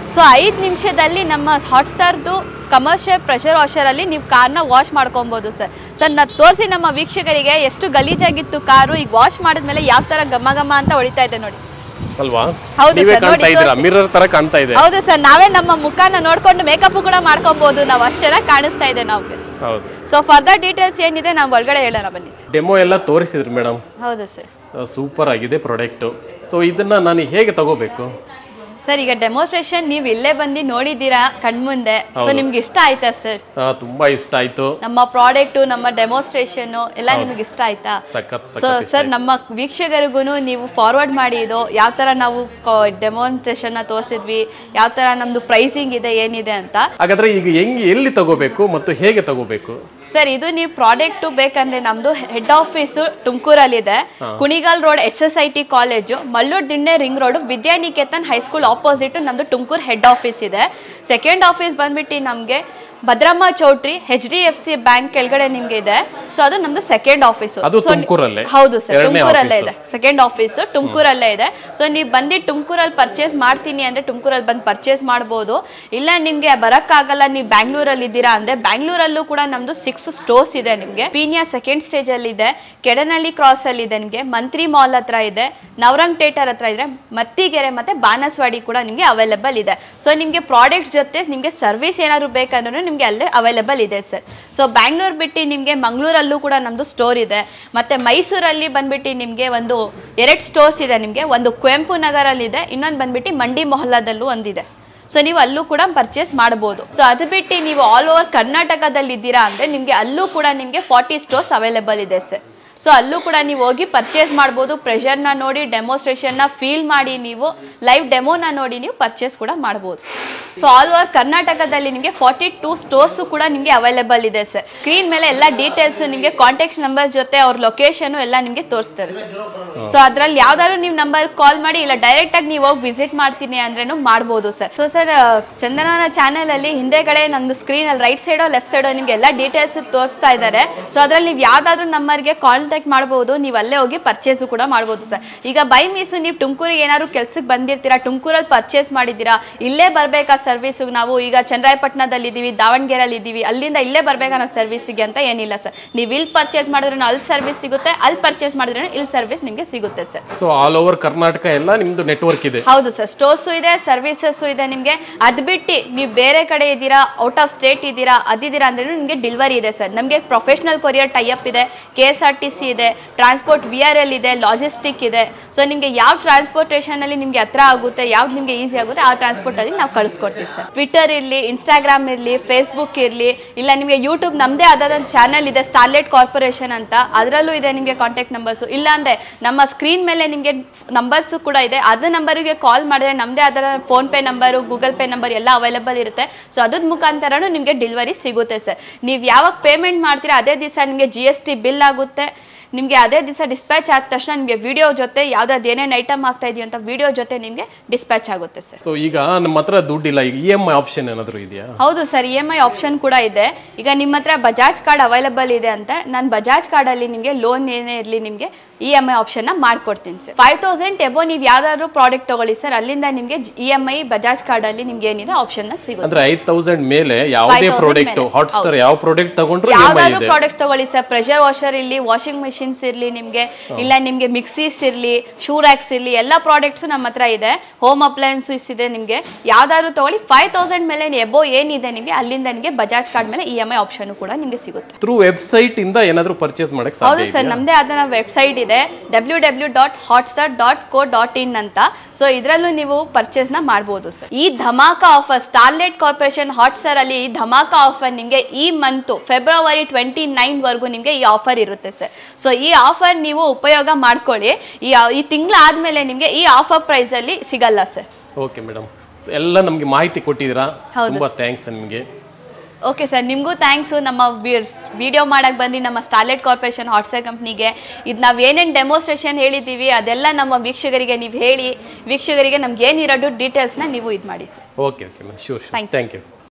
ಸೊ ಐದು ನಿಮಿಷದಲ್ಲಿ ನಮ್ಮ ಹಾಟ್ಸ್ಟಾರ್ದು ಕಮರ್ಷಿಯಲ್ ಪ್ರೆಷರ್ ವಾಷರಲ್ಲಿ ನೀವು ಕಾರ್ನ ವಾಶ್ ಮಾಡ್ಕೊಬೋದು ಸರ್ ಸರ್ ನಾ ತೋರಿಸಿ ನಮ್ಮ ವೀಕ್ಷಕರಿಗೆ ಎಷ್ಟು ಗಲೀಜಾಗಿತ್ತು ಕಾರು ಈಗ ವಾಶ್ ಮಾಡಿದ್ಮೇಲೆ ಯಾವ ಥರ ಘಮ ಘಮ ಅಂತ ಹೊಡಿತಾ ಇದೆ ನೋಡಿ ಅಲ್ವಾ ಹೌದು ನೀವೇ sir, ಕಾಣ್ತಾ ನೋಡಿ, ಇದ್ದೀರಾ ತೋರ್ಸಿ. ಮಿರರ್ ತರ ಕಾಣ್ತಾ ಇದೆ ಹೌದು ಸರ್ ನಾವೇ ನಮ್ಮ ಮುಖನ ನೋಡ್ಕೊಂಡು ಮೇಕಪ್ ಕೂಡ ಮಾಡ್ಕೊಬೋದು ನಾವು ಅಷ್ಟು ಚೆನ್ನಾಗಿ ಕಾಣಿಸ್ತಾ ಇದೆ ನಮಗೆ ಹೌದು ಸೊ ಫರ್ದರ್ ಡೀಟೇಲ್ಸ್ ಏನಿದೆ ನಾವು ಒಳಗಡೆ ಹೇಳೋಣ ಬನ್ನಿ ಸರ್ ಡೆಮೋ ಎಲ್ಲ ತೋರಿಸಿದ್ರಿ ಮೇಡಮ್ ಹೌದು ಸರ್ ಸೂಪರ್ ಆಗಿದೆ ಪ್ರಾಡಕ್ಟು ಸೊ ಇದನ್ನ ನಾನು ಹೇಗೆ ತಗೋಬೇಕು ಸರ್ ಈಗ ಡೆಮೋಸ್ಟ್ರೇಷನ್ ನೀವು ಇಲ್ಲೇ ಬಂದು ನೋಡಿದ್ದೀರಾ ಕಣ್ಮುಂದೆ ಸೊ ನಿಮ್ಗೆ ಇಷ್ಟ ಆಯ್ತಾ ಸರ್ ಆ, ತುಂಬಾ ಇಷ್ಟ ಆಯ್ತು ನಮ್ಮ ಪ್ರಾಡಕ್ಟು ನಮ್ಮ ಡೆಮೋಸ್ಟ್ರೇಷನ್ ಎಲ್ಲ ನಿಮಗೆ ಇಷ್ಟ ಆಯ್ತಾ ಸಖತ್ ಸೊ ಸಖತ್ ಇಷ್ಟ ಸರ್ ನಮ್ಮ ವೀಕ್ಷಕರಿಗೂ ನೀವು ಫಾರ್ವರ್ಡ್ ಮಾಡಿ ಇದು ಯಾವ ಥರ ನಾವು ಡೆಮೋನ್ಸ್ಟ್ರೇಷನ್ನ ತೋರಿಸಿದ್ವಿ ಯಾವ ಥರ ನಮ್ಮದು ಪ್ರೈಸಿಂಗ್ ಇದೆ ಏನಿದೆ ಅಂತ ಹಾಗಾದ್ರೆ ಈಗ ಹೆಂಗ್ ಎಲ್ಲಿ ತಗೋಬೇಕು ಮತ್ತು ಹೇಗೆ ತಗೋಬೇಕು ಸರ್ ಇದು ನೀವು ಪ್ರಾಡಕ್ಟ್ ಬೇಕಂದ್ರೆ ನಮ್ದು ಹೆಡ್ ಆಫೀಸು ತುಮಕೂರಲ್ಲಿದೆ Kunigal road S S I T college Mallur ದಿಣ್ಣೆ ring road Vidyaniketan high school opposite ನಮ್ದು ತುಮಕೂರು ಹೆಡ್ ಆಫೀಸ್ ಇದೆ ಸೆಕೆಂಡ್ ಆಫೀಸ್ ಬಂದ್ಬಿಟ್ಟು ನಮಗೆ Bhadramma choultry H D F C bank ಕೆಳಗಡೆ ನಿಮ್ಗೆ ಇದೆ ಸೊ ಅದು ನಮ್ದು ಸೆಕೆಂಡ್ ಆಫೀಸು ಅದು ತುಮಕೂರಲ್ಲೇ? ಹೌದು ಸರ್ ಎರಡನೇ ತುಮಕೂರಲ್ಲೇ office. ಇದೆ ಸೆಕೆಂಡ್ ಆಫೀಸ್ ತುಮಕೂರಲ್ಲೇ ಇದೆ ಸೊ ನೀವು ಬಂದು ತುಮಕೂರಲ್ಲಿ ಪರ್ಚೇಸ್ ಮಾಡ್ತೀನಿ ಅಂದ್ರೆ ತುಮಕೂರಲ್ಲಿ ಬಂದು ಪರ್ಚೇಸ್ ಮಾಡ್ಬೋದು ಇಲ್ಲ ನಿಮ್ಗೆ ಬರಕ್ಕಾಗಲ್ಲ ನೀವು ಬ್ಯಾಂಗ್ಳೂರಲ್ಲಿ ಇದ್ದೀರಾ ಅಂದ್ರೆ ಬ್ಯಾಂಗ್ಳೂರಲ್ಲೂ ಕೂಡ ನಮ್ದು ಸಿಕ್ಸ್ ಸ್ಟೋರ್ಸ್ ಇದೆ ನಿಮ್ಗೆ ಪೀನಿಯಾ ಸೆಕೆಂಡ್ ಸ್ಟೇಜ್ ಅಲ್ಲಿ ಇದೆ ಕೆಡನಹಳ್ಳಿ ಕ್ರಾಸ್ ಅಲ್ಲಿ ಇದೆ ನಿಮ್ಗೆ ಮಂತ್ರಿ ಮಾಲ್ ಹತ್ರ ಇದೆ ನವರಂಗ್ ಥಿಯೇಟರ್ ಹತ್ರ ಇದೆ ಮತ್ತಿಗೆರೆ ಮತ್ತೆ ಬಾನಸವಾಡಿ ಕೂಡ ನಿಮ್ಗೆ ಅವೈಲೇಬಲ್ ಇದೆ ಸೊ ನಿಮ್ಗೆ ಪ್ರಾಡಕ್ಟ್ ಜೊತೆ ನಿಮ್ಗೆ ಸರ್ವಿಸ್ ಏನಾದ್ರು ಬೇಕಂದ್ರೂ ನಿಮ್ಗೆ ಅಲ್ಲೇ ಅವೈಲೇಬಲ್ ಇದೆ ಸರ್ ಸೊ ಬ್ಯಾಂಗ್ಳೂರ್ ಬಿಟ್ಟು ನಿಮ್ಗೆ ಮಂಗಳೂರಲ್ಲೂ ಕೂಡ ನಮ್ದು ಸ್ಟೋರ್ ಇದೆ ಮತ್ತೆ ಮೈಸೂರಲ್ಲಿ ಬಂದ್ಬಿಟ್ಟು ನಿಮ್ಗೆ ಒಂದು ಎರಡು ಸ್ಟೋರ್ಸ್ ಇದೆ ನಿಮ್ಗೆ ಒಂದು ಕುವೆಂಪು ನಗರಲ್ಲಿ ಇದೆ ಇನ್ನೊಂದು ಬಂದ್ಬಿಟ್ಟು ಮಂಡಿ ಮೊಹಲ್ಲಾದಲ್ಲೂ ಒಂದಿದೆ ಸೊ ನೀವು ಅಲ್ಲೂ ಕೂಡ ಪರ್ಚೇಸ್ ಮಾಡ್ಬೋದು ಸೊ ಅದು ಬಿಟ್ಟು ನೀವು ಆಲ್ ಓವರ್ ಕರ್ನಾಟಕದಲ್ಲಿ ಇದ್ದೀರಾ ಅಂದರೆ ನಿಮಗೆ ಅಲ್ಲೂ ಕೂಡ ನಿಮಗೆ ಫಾರ್ಟಿ ಸ್ಟೋರ್ಸ್ ಅವೈಲೇಬಲ್ ಇದೆ ಸರ್ ಸೊ ಅಲ್ಲೂ ಕೂಡ ನೀವು ಹೋಗಿ ಪರ್ಚೇಸ್ ಮಾಡ್ಬೋದು ಪ್ರೆಷರ್ನ ನೋಡಿ ಡೆಮೋಸ್ಟ್ರೇಷನ್ನ ಫೀಲ್ ಮಾಡಿ ನೀವು ಲೈವ್ ಡೆಮೋನ ನೋಡಿ ನೀವು ಪರ್ಚೇಸ್ ಕೂಡ ಮಾಡ್ಬೋದು ಸೊ ಆಲ್ ಓವರ್ ಕರ್ನಾಟಕದಲ್ಲಿ ನಿಮಗೆ ಫಾರ್ಟಿ ಟೂ ಸ್ಟೋರ್ಸು ಕೂಡ ನಿಮಗೆ ಅವೈಲೇಬಲ್ ಇದೆ ಸರ್ ಸ್ಕ್ರೀನ್ ಮೇಲೆ ಎಲ್ಲ ಡೀಟೇಲ್ಸ್ ನಿಮಗೆ ಕಾಂಟ್ಯಾಕ್ಟ್ ನಂಬರ್ ಜೊತೆ ಅವ್ರ ಲೊಕೇಶನ್ ಎಲ್ಲ ನಿಮಗೆ ತೋರಿಸ್ತಾರೆ ಸರ್ ಸೊ ಅದ್ರಲ್ಲಿ ಯಾವ್ದಾದ್ರು ನೀವು ನಂಬರ್ ಕಾಲ್ ಮಾಡಿ ಇಲ್ಲ ಡೈರೆಕ್ಟ್ ಆಗಿ ನೀವು ಹೋಗಿ ವಿಸಿಟ್ ಮಾಡ್ತೀನಿ ಅಂದ್ರೇನು ಮಾಡ್ಬೋದು ಸರ್ ಸೊ ಸರ್ ಚಂದನನ ಚಾನೆಲ್ ಅಲ್ಲಿ ಹಿಂದೆಗಡೆ ನಮ್ದು ಸ್ಕ್ರೀನ್ ಅಲ್ಲಿ ರೈಟ್ ಸೈಡೋ ಲೆಫ್ಟ್ ಸೈಡೋ ನಿಮ್ಗೆ ಎಲ್ಲ ಡೀಟೇಲ್ಸ್ ತೋರಿಸ್ತಾ ಇದ್ದಾರೆ ಸೊ ಅದ್ರಲ್ಲಿ ನೀವು ಯಾವ್ದಾದ್ರು ನಂಬರ್ಗೆ ಕಾಂಟ್ಯಾಕ್ಟ್ ಮಾಡ್ಬೋದು ನೀವು ಅಲ್ಲೇ ಹೋಗಿ ಪರ್ಚೇಸ್ ಕೂಡ ಮಾಡ್ಬೋದು ಸರ್ ಈಗ ಬೈ ಮೀಸು ನೀವು ತುಮಕೂರಿಗೆ ಏನಾದ್ರು ಕೆಲ್ಸಕ್ಕೆ ಬಂದಿರ್ತೀರಾ ತುಮಕೂರಲ್ಲಿ ಪರ್ಚೇಸ್ ಮಾಡಿದ್ದೀರಾ ಇಲ್ಲೇ ಬರ್ಬೇಕಾ ಸರ್ವಿಸ್ ನಾವು ಈಗ ಚನ್ನರಾಯಪಟ್ಟಣದಲ್ಲಿ ಇದ್ದೀವಿ ದಾವಣಗೆರೆಯಲ್ಲಿ ಇದ್ದೀವಿ ಅಲ್ಲಿಂದ ಇಲ್ಲೇ ಬರ್ಬೇಕಾ ನಾವು ಸರ್ವಿಸಿಗೆ ಅಂತ ಏನಿಲ್ಲ ಸರ್ ನೀವು ಇಲ್ಲಿ ಪರ್ಚೇಸ್ ಮಾಡಿದ್ರೆ ಅಲ್ಲಿ ಸರ್ವಿಸ್ ಸಿಗುತ್ತೆ ಅಲ್ಲಿ ಪರ್ಚೇಸ್ ಮಾಡಿದ್ರೆ ಇಲ್ಲಿ ಸರ್ವಿಸ್ ನಿಮಗೆ ಸಿಗುತ್ತೆ sir so all over Karnataka ಎಲ್ಲ ನಿಮ್ದು ನೆಟ್ವರ್ಕ್ ಇದೆ ಹೌದು ಸರ್ ಸ್ಟೋರ್ಸು ಇದೆ ಸರ್ವಿಸಸ್ಸು ಇದೆ ನಿಮಗೆ ಅದ್ ಬಿಟ್ಟು ನೀವು ಬೇರೆ ಕಡೆ ಇದ್ದೀರಾ ಔಟ್ ಆಫ್ ಸ್ಟೇಟ್ ಇದ್ದೀರಾ ಅದಿದ್ದೀರಾ ಅಂದ್ರೆ ನಿಮಗೆ ಡೆಲಿವರಿ ಇದೆ ಸರ್ ನಮಗೆ ಪ್ರೊಫೆಷನಲ್ ಕೊರಿಯರ್ ಟೈಅಪ್ ಇದೆ K S R T C ಇದೆ ಟ್ರಾನ್ಸ್ಪೋರ್ಟ್ ವಿ ಆರ್ ಎಲ್ ಇದೆ ಲಾಜಿಸ್ಟಿಕ್ ಇದೆ ಸೊ ನಿಮಗೆ ಯಾವ ಟ್ರಾನ್ಸ್ಪೋರ್ಟೇಷನ್ ಅಲ್ಲಿ ನಿಮಗೆ ಹತ್ರ ಆಗುತ್ತೆ ಯಾವ್ದು ನಿಮಗೆ ಈಸಿ ಆಗುತ್ತೆ ಆ ಟ್ರಾನ್ಸ್ಪೋರ್ಟ್ ಅಲ್ಲಿ ನಾವು ಕಳಿಸ್ಕೊಡ್ತೀವಿ ಸರ್ ಟ್ವಿಟರ್ ಇರಲಿ ಇನ್ಸ್ಟಾಗ್ರಾಮ್ ಇರಲಿ ಫೇಸ್ಬುಕ್ ಇರಲಿ ಇಲ್ಲ ನಿಮಗೆ ಯೂಟ್ಯೂಬ್ ನಮ್ಮದೇ ಆದಾದ ಚಾನಲ್ ಇದೆ ಸ್ಟಾರ್ಲೆಟ್ ಕಾರ್ಪೊರೇಷನ್ ಅಂತ ಅದರಲ್ಲೂ ಇದೆ ನಿಮಗೆ ಕಾಂಟ್ಯಾಕ್ಟ್ ನಂಬರ್ಸು ಇಲ್ಲ ಅಂದ್ರೆ ನಮ್ಮ ಸ್ಕ್ರೀನ್ ಮೇಲೆ ನಿಮಗೆ ನಂಬರ್ಸು ಕೂಡ ಇದೆ ಅದ್ರ ನಂಬರಿಗೆ ಕಾಲ್ ಮಾಡಿದ್ರೆ ನಮ್ಮದೇ ಆದ PhonePe number Google Pay number ಎಲ್ಲ ಅವೈಲೇಬಲ್ ಇರುತ್ತೆ ಸೊ ಅದ್ರ ಮುಖಾಂತರನೂ ನಿಮಗೆ ಡೆಲಿವರಿ ಸಿಗುತ್ತೆ ಸರ್ ನೀವು ಯಾವಾಗ ಪೇಮೆಂಟ್ ಮಾಡ್ತೀರಾ ಅದೇ ದಿವಸ ನಿಮಗೆ ಜಿ ಎಸ್ ಟಿ ಬಿಲ್ ಆಗುತ್ತೆ ನಿಮಗೆ ಅದೇ ದಿವಸ ಡಿಸ್ಪ್ಯಾಚ್ ಆದ ತಕ್ಷಣ ನಿಮಗೆ ವಿಡಿಯೋ ಜೊತೆ ಯಾವ್ದಾದ್ರು ಏನೇನು ಐಟಮ್ ಆಗ್ತಾ ಇದೆಯೋ ಅಂತ ವಿಡಿಯೋ ಜೊತೆ ನಿಮಗೆ ಡಿಸ್ಪ್ಯಾಚ್ ಆಗುತ್ತೆ ಸರ್ ಸೊ ಈಗ ನಮ್ಮ ಹತ್ರ ದುಡ್ಡಿಲ್ಲ ಈಗ ಇ ಎಮ್ ಐ ಆಪ್ಷನ್ ಏನಾದರೂ ಇದೆಯಾ ಹೌದು sir E M I option ಕೂಡ ಇದೆ ಈಗ ನಿಮ್ಮ ಹತ್ರ ಬಜಾಜ್ ಕಾರ್ಡ್ ಅವೈಲೇಬಲ್ ಇದೆ ಅಂತ ನಾನು ಬಜಾಜ್ ಕಾರ್ಡಲ್ಲಿ ನಿಮಗೆ ಲೋನ್ ಏನೇ ಇರಲಿ ನಿಮಗೆ ಇ ಎಮ್ ಐ ಆಪ್ಷನ್ನ ಮಾಡ್ಕೊಡ್ತೀನಿ ಸರ್ ಫೈವ್ ತೌಸಂಡ್ ಎಬೋ ನೀವು ಯಾವ್ದಾದ್ರು ಪ್ರಾಡಕ್ಟ್ ತಗೊಳ್ಳಿ ಸರ್ ಅಲ್ಲಿಂದ ನಿಮಗೆ ಇ ಎಮ್ ಐ ಬಜಾಜ್ ಕಾರ್ಡಲ್ಲಿ ನಿಮ್ಗೆ ಏನಿದೆ ಆಪ್ಷನ್ನ ಸಿಗುತ್ತೆ ಅಂದ್ರೆ ಐದ್ ತೌಸಂಡ್ ಮೇಲೆ ಯಾವುದೇ 5,000 ಪ್ರಾಡಕ್ಟ್ ಮೇಲೆ. ಹಾಟ್ಸ್ಟಾರ್ ಯಾವ ಪ್ರಾಡಕ್ಟ್ ತಗೊಂಡ್ರು ಇ ಎಮ್ ಐ ಯಾವ್ದಾದ್ರು ಇದೆ ಪ್ರಾಡಕ್ಟ್ಸ್ ತಗೊಳ್ಳಿ ಸರ್ ಪ್ರೆಷರ್ ವಾಷರ್ ಇರ್ಲಿ ವಾಷಿಂಗ್ ಮಿಷಿನ್ಸ್ ಇರ್ಲಿ ನಿಮ್ಗೆ ಇಲ್ಲ ನಿಮ್ಗೆ ಮಿಕ್ಸೀಸ್ ಇರ್ಲಿ ಶೂ ರ್ಯಾಕ್ಸ್ ಇರ್ಲಿ ಎಲ್ಲ ಪ್ರಾಡಕ್ಟ್ಸ್ ನಮ್ಮ ಹತ್ರ ಇದೆ ಹೋಮ್ ಅಪ್ಲಯನ್ಸಸ್ ಇದೆ ನಿಮ್ಗೆ ಯಾವ್ದಾದ್ರು ತಗೊಳ್ಳಿ ಫೈವ್ ತೌಸಂಡ್ ಮೇಲೆ ಎಬೋ ಏನಿದೆ ನಿಮ್ಗೆ ಅಲ್ಲಿಂದ ನಿಮಗೆ ಬಜಾಜ್ ಕಾರ್ಡ್ ಮೇಲೆ ಇ ಎಮ್ ಐ ಆಪ್ಷನ್ ಕೂಡ ನಿಮ್ಗೆ ಸಿಗುತ್ತೆ ಥ್ರೂ ವೆಬ್ಸೈಟ್ ಇಂದ ಏನಾದರೂ ಪರ್ಚೇಸ್ ಮಾಡಕ್ ಹೌದು ಸಾಧ್ಯ ಸರ್ ನಮ್ದೇ ಆದ ವೆಬ್ಸೈಟ್ ಇದೆ W W dot Hotstar dot co dot in ಅಂತ ಸೊ ಇದರಲ್ಲೂ ನೀವು ಪರ್ಚೇಸ್ ನ ಮಾಡಬಹುದು ಸರ್ ಈ dhamaka offer Starlet Corporation Hotstar ಅಲ್ಲಿ ಈ ಧಮಾಕ ಆಫರ್ ನಿಮಗೆ ಈ ಮಂತ್ ಫೆಬ್ರವರಿ ಟ್ವೆಂಟಿ ನೈನ್ ವರೆಗೂ ನಿಮಗೆ ಈ ಆಫರ್ ಇರುತ್ತೆ ಸರ್ ಸೊ ಈ ಆಫರ್ ನೀವು ಉಪಯೋಗ ಮಾಡ್ಕೊಳ್ಳಿ ಈ ಈ ತಿಂಗಳು ಆದ್ಮೇಲೆ ನಿಮಗೆ ಈ ಆಫರ್ ಪ್ರೈಸ್ ಅಲ್ಲಿ ಸಿಗಲ್ಲ ಸರ್ ಓಕೆ ಮೇಡಮ್ ಎಲ್ಲ ನಮಗೆ ಮಾಹಿತಿ ಕೊಟ್ಟಿದ್ದೀರಾ ಹೌದು ತುಂಬಾ ಥ್ಯಾಂಕ್ಸ್ ನಿಮಗೆ ಓಕೆ ಸರ್ ನಿಮಗೂ ಥ್ಯಾಂಕ್ಸು ನಮ್ಮ ವಿಡಿಯೋ ಮಾಡಕ್ಕೆ ಬಂದು ನಮ್ಮ ಸ್ಟಾರ್ಲೆಟ್ ಕಾರ್ಪೊರೇಷನ್ ಹಾಟ್ಸ್ಟಾರ್ ಕಂಪ್ನಿಗೆ ಇದು ನಾವು ಏನೇನು ಡೆಮೋಸ್ಟ್ರೇಷನ್ ಹೇಳಿದ್ದೀವಿ ಅದೆಲ್ಲ ನಮ್ಮ ವೀಕ್ಷಕರಿಗೆ ನೀವು ಹೇಳಿ ವೀಕ್ಷಕರಿಗೆ ನಮ್ಗೆ ಏನಿರೋದು ಡೀಟೇಲ್ಸ್ನ ನೀವು ಇದು ಮಾಡಿ sir okay okay ma'am sure sure Thank you. Thank you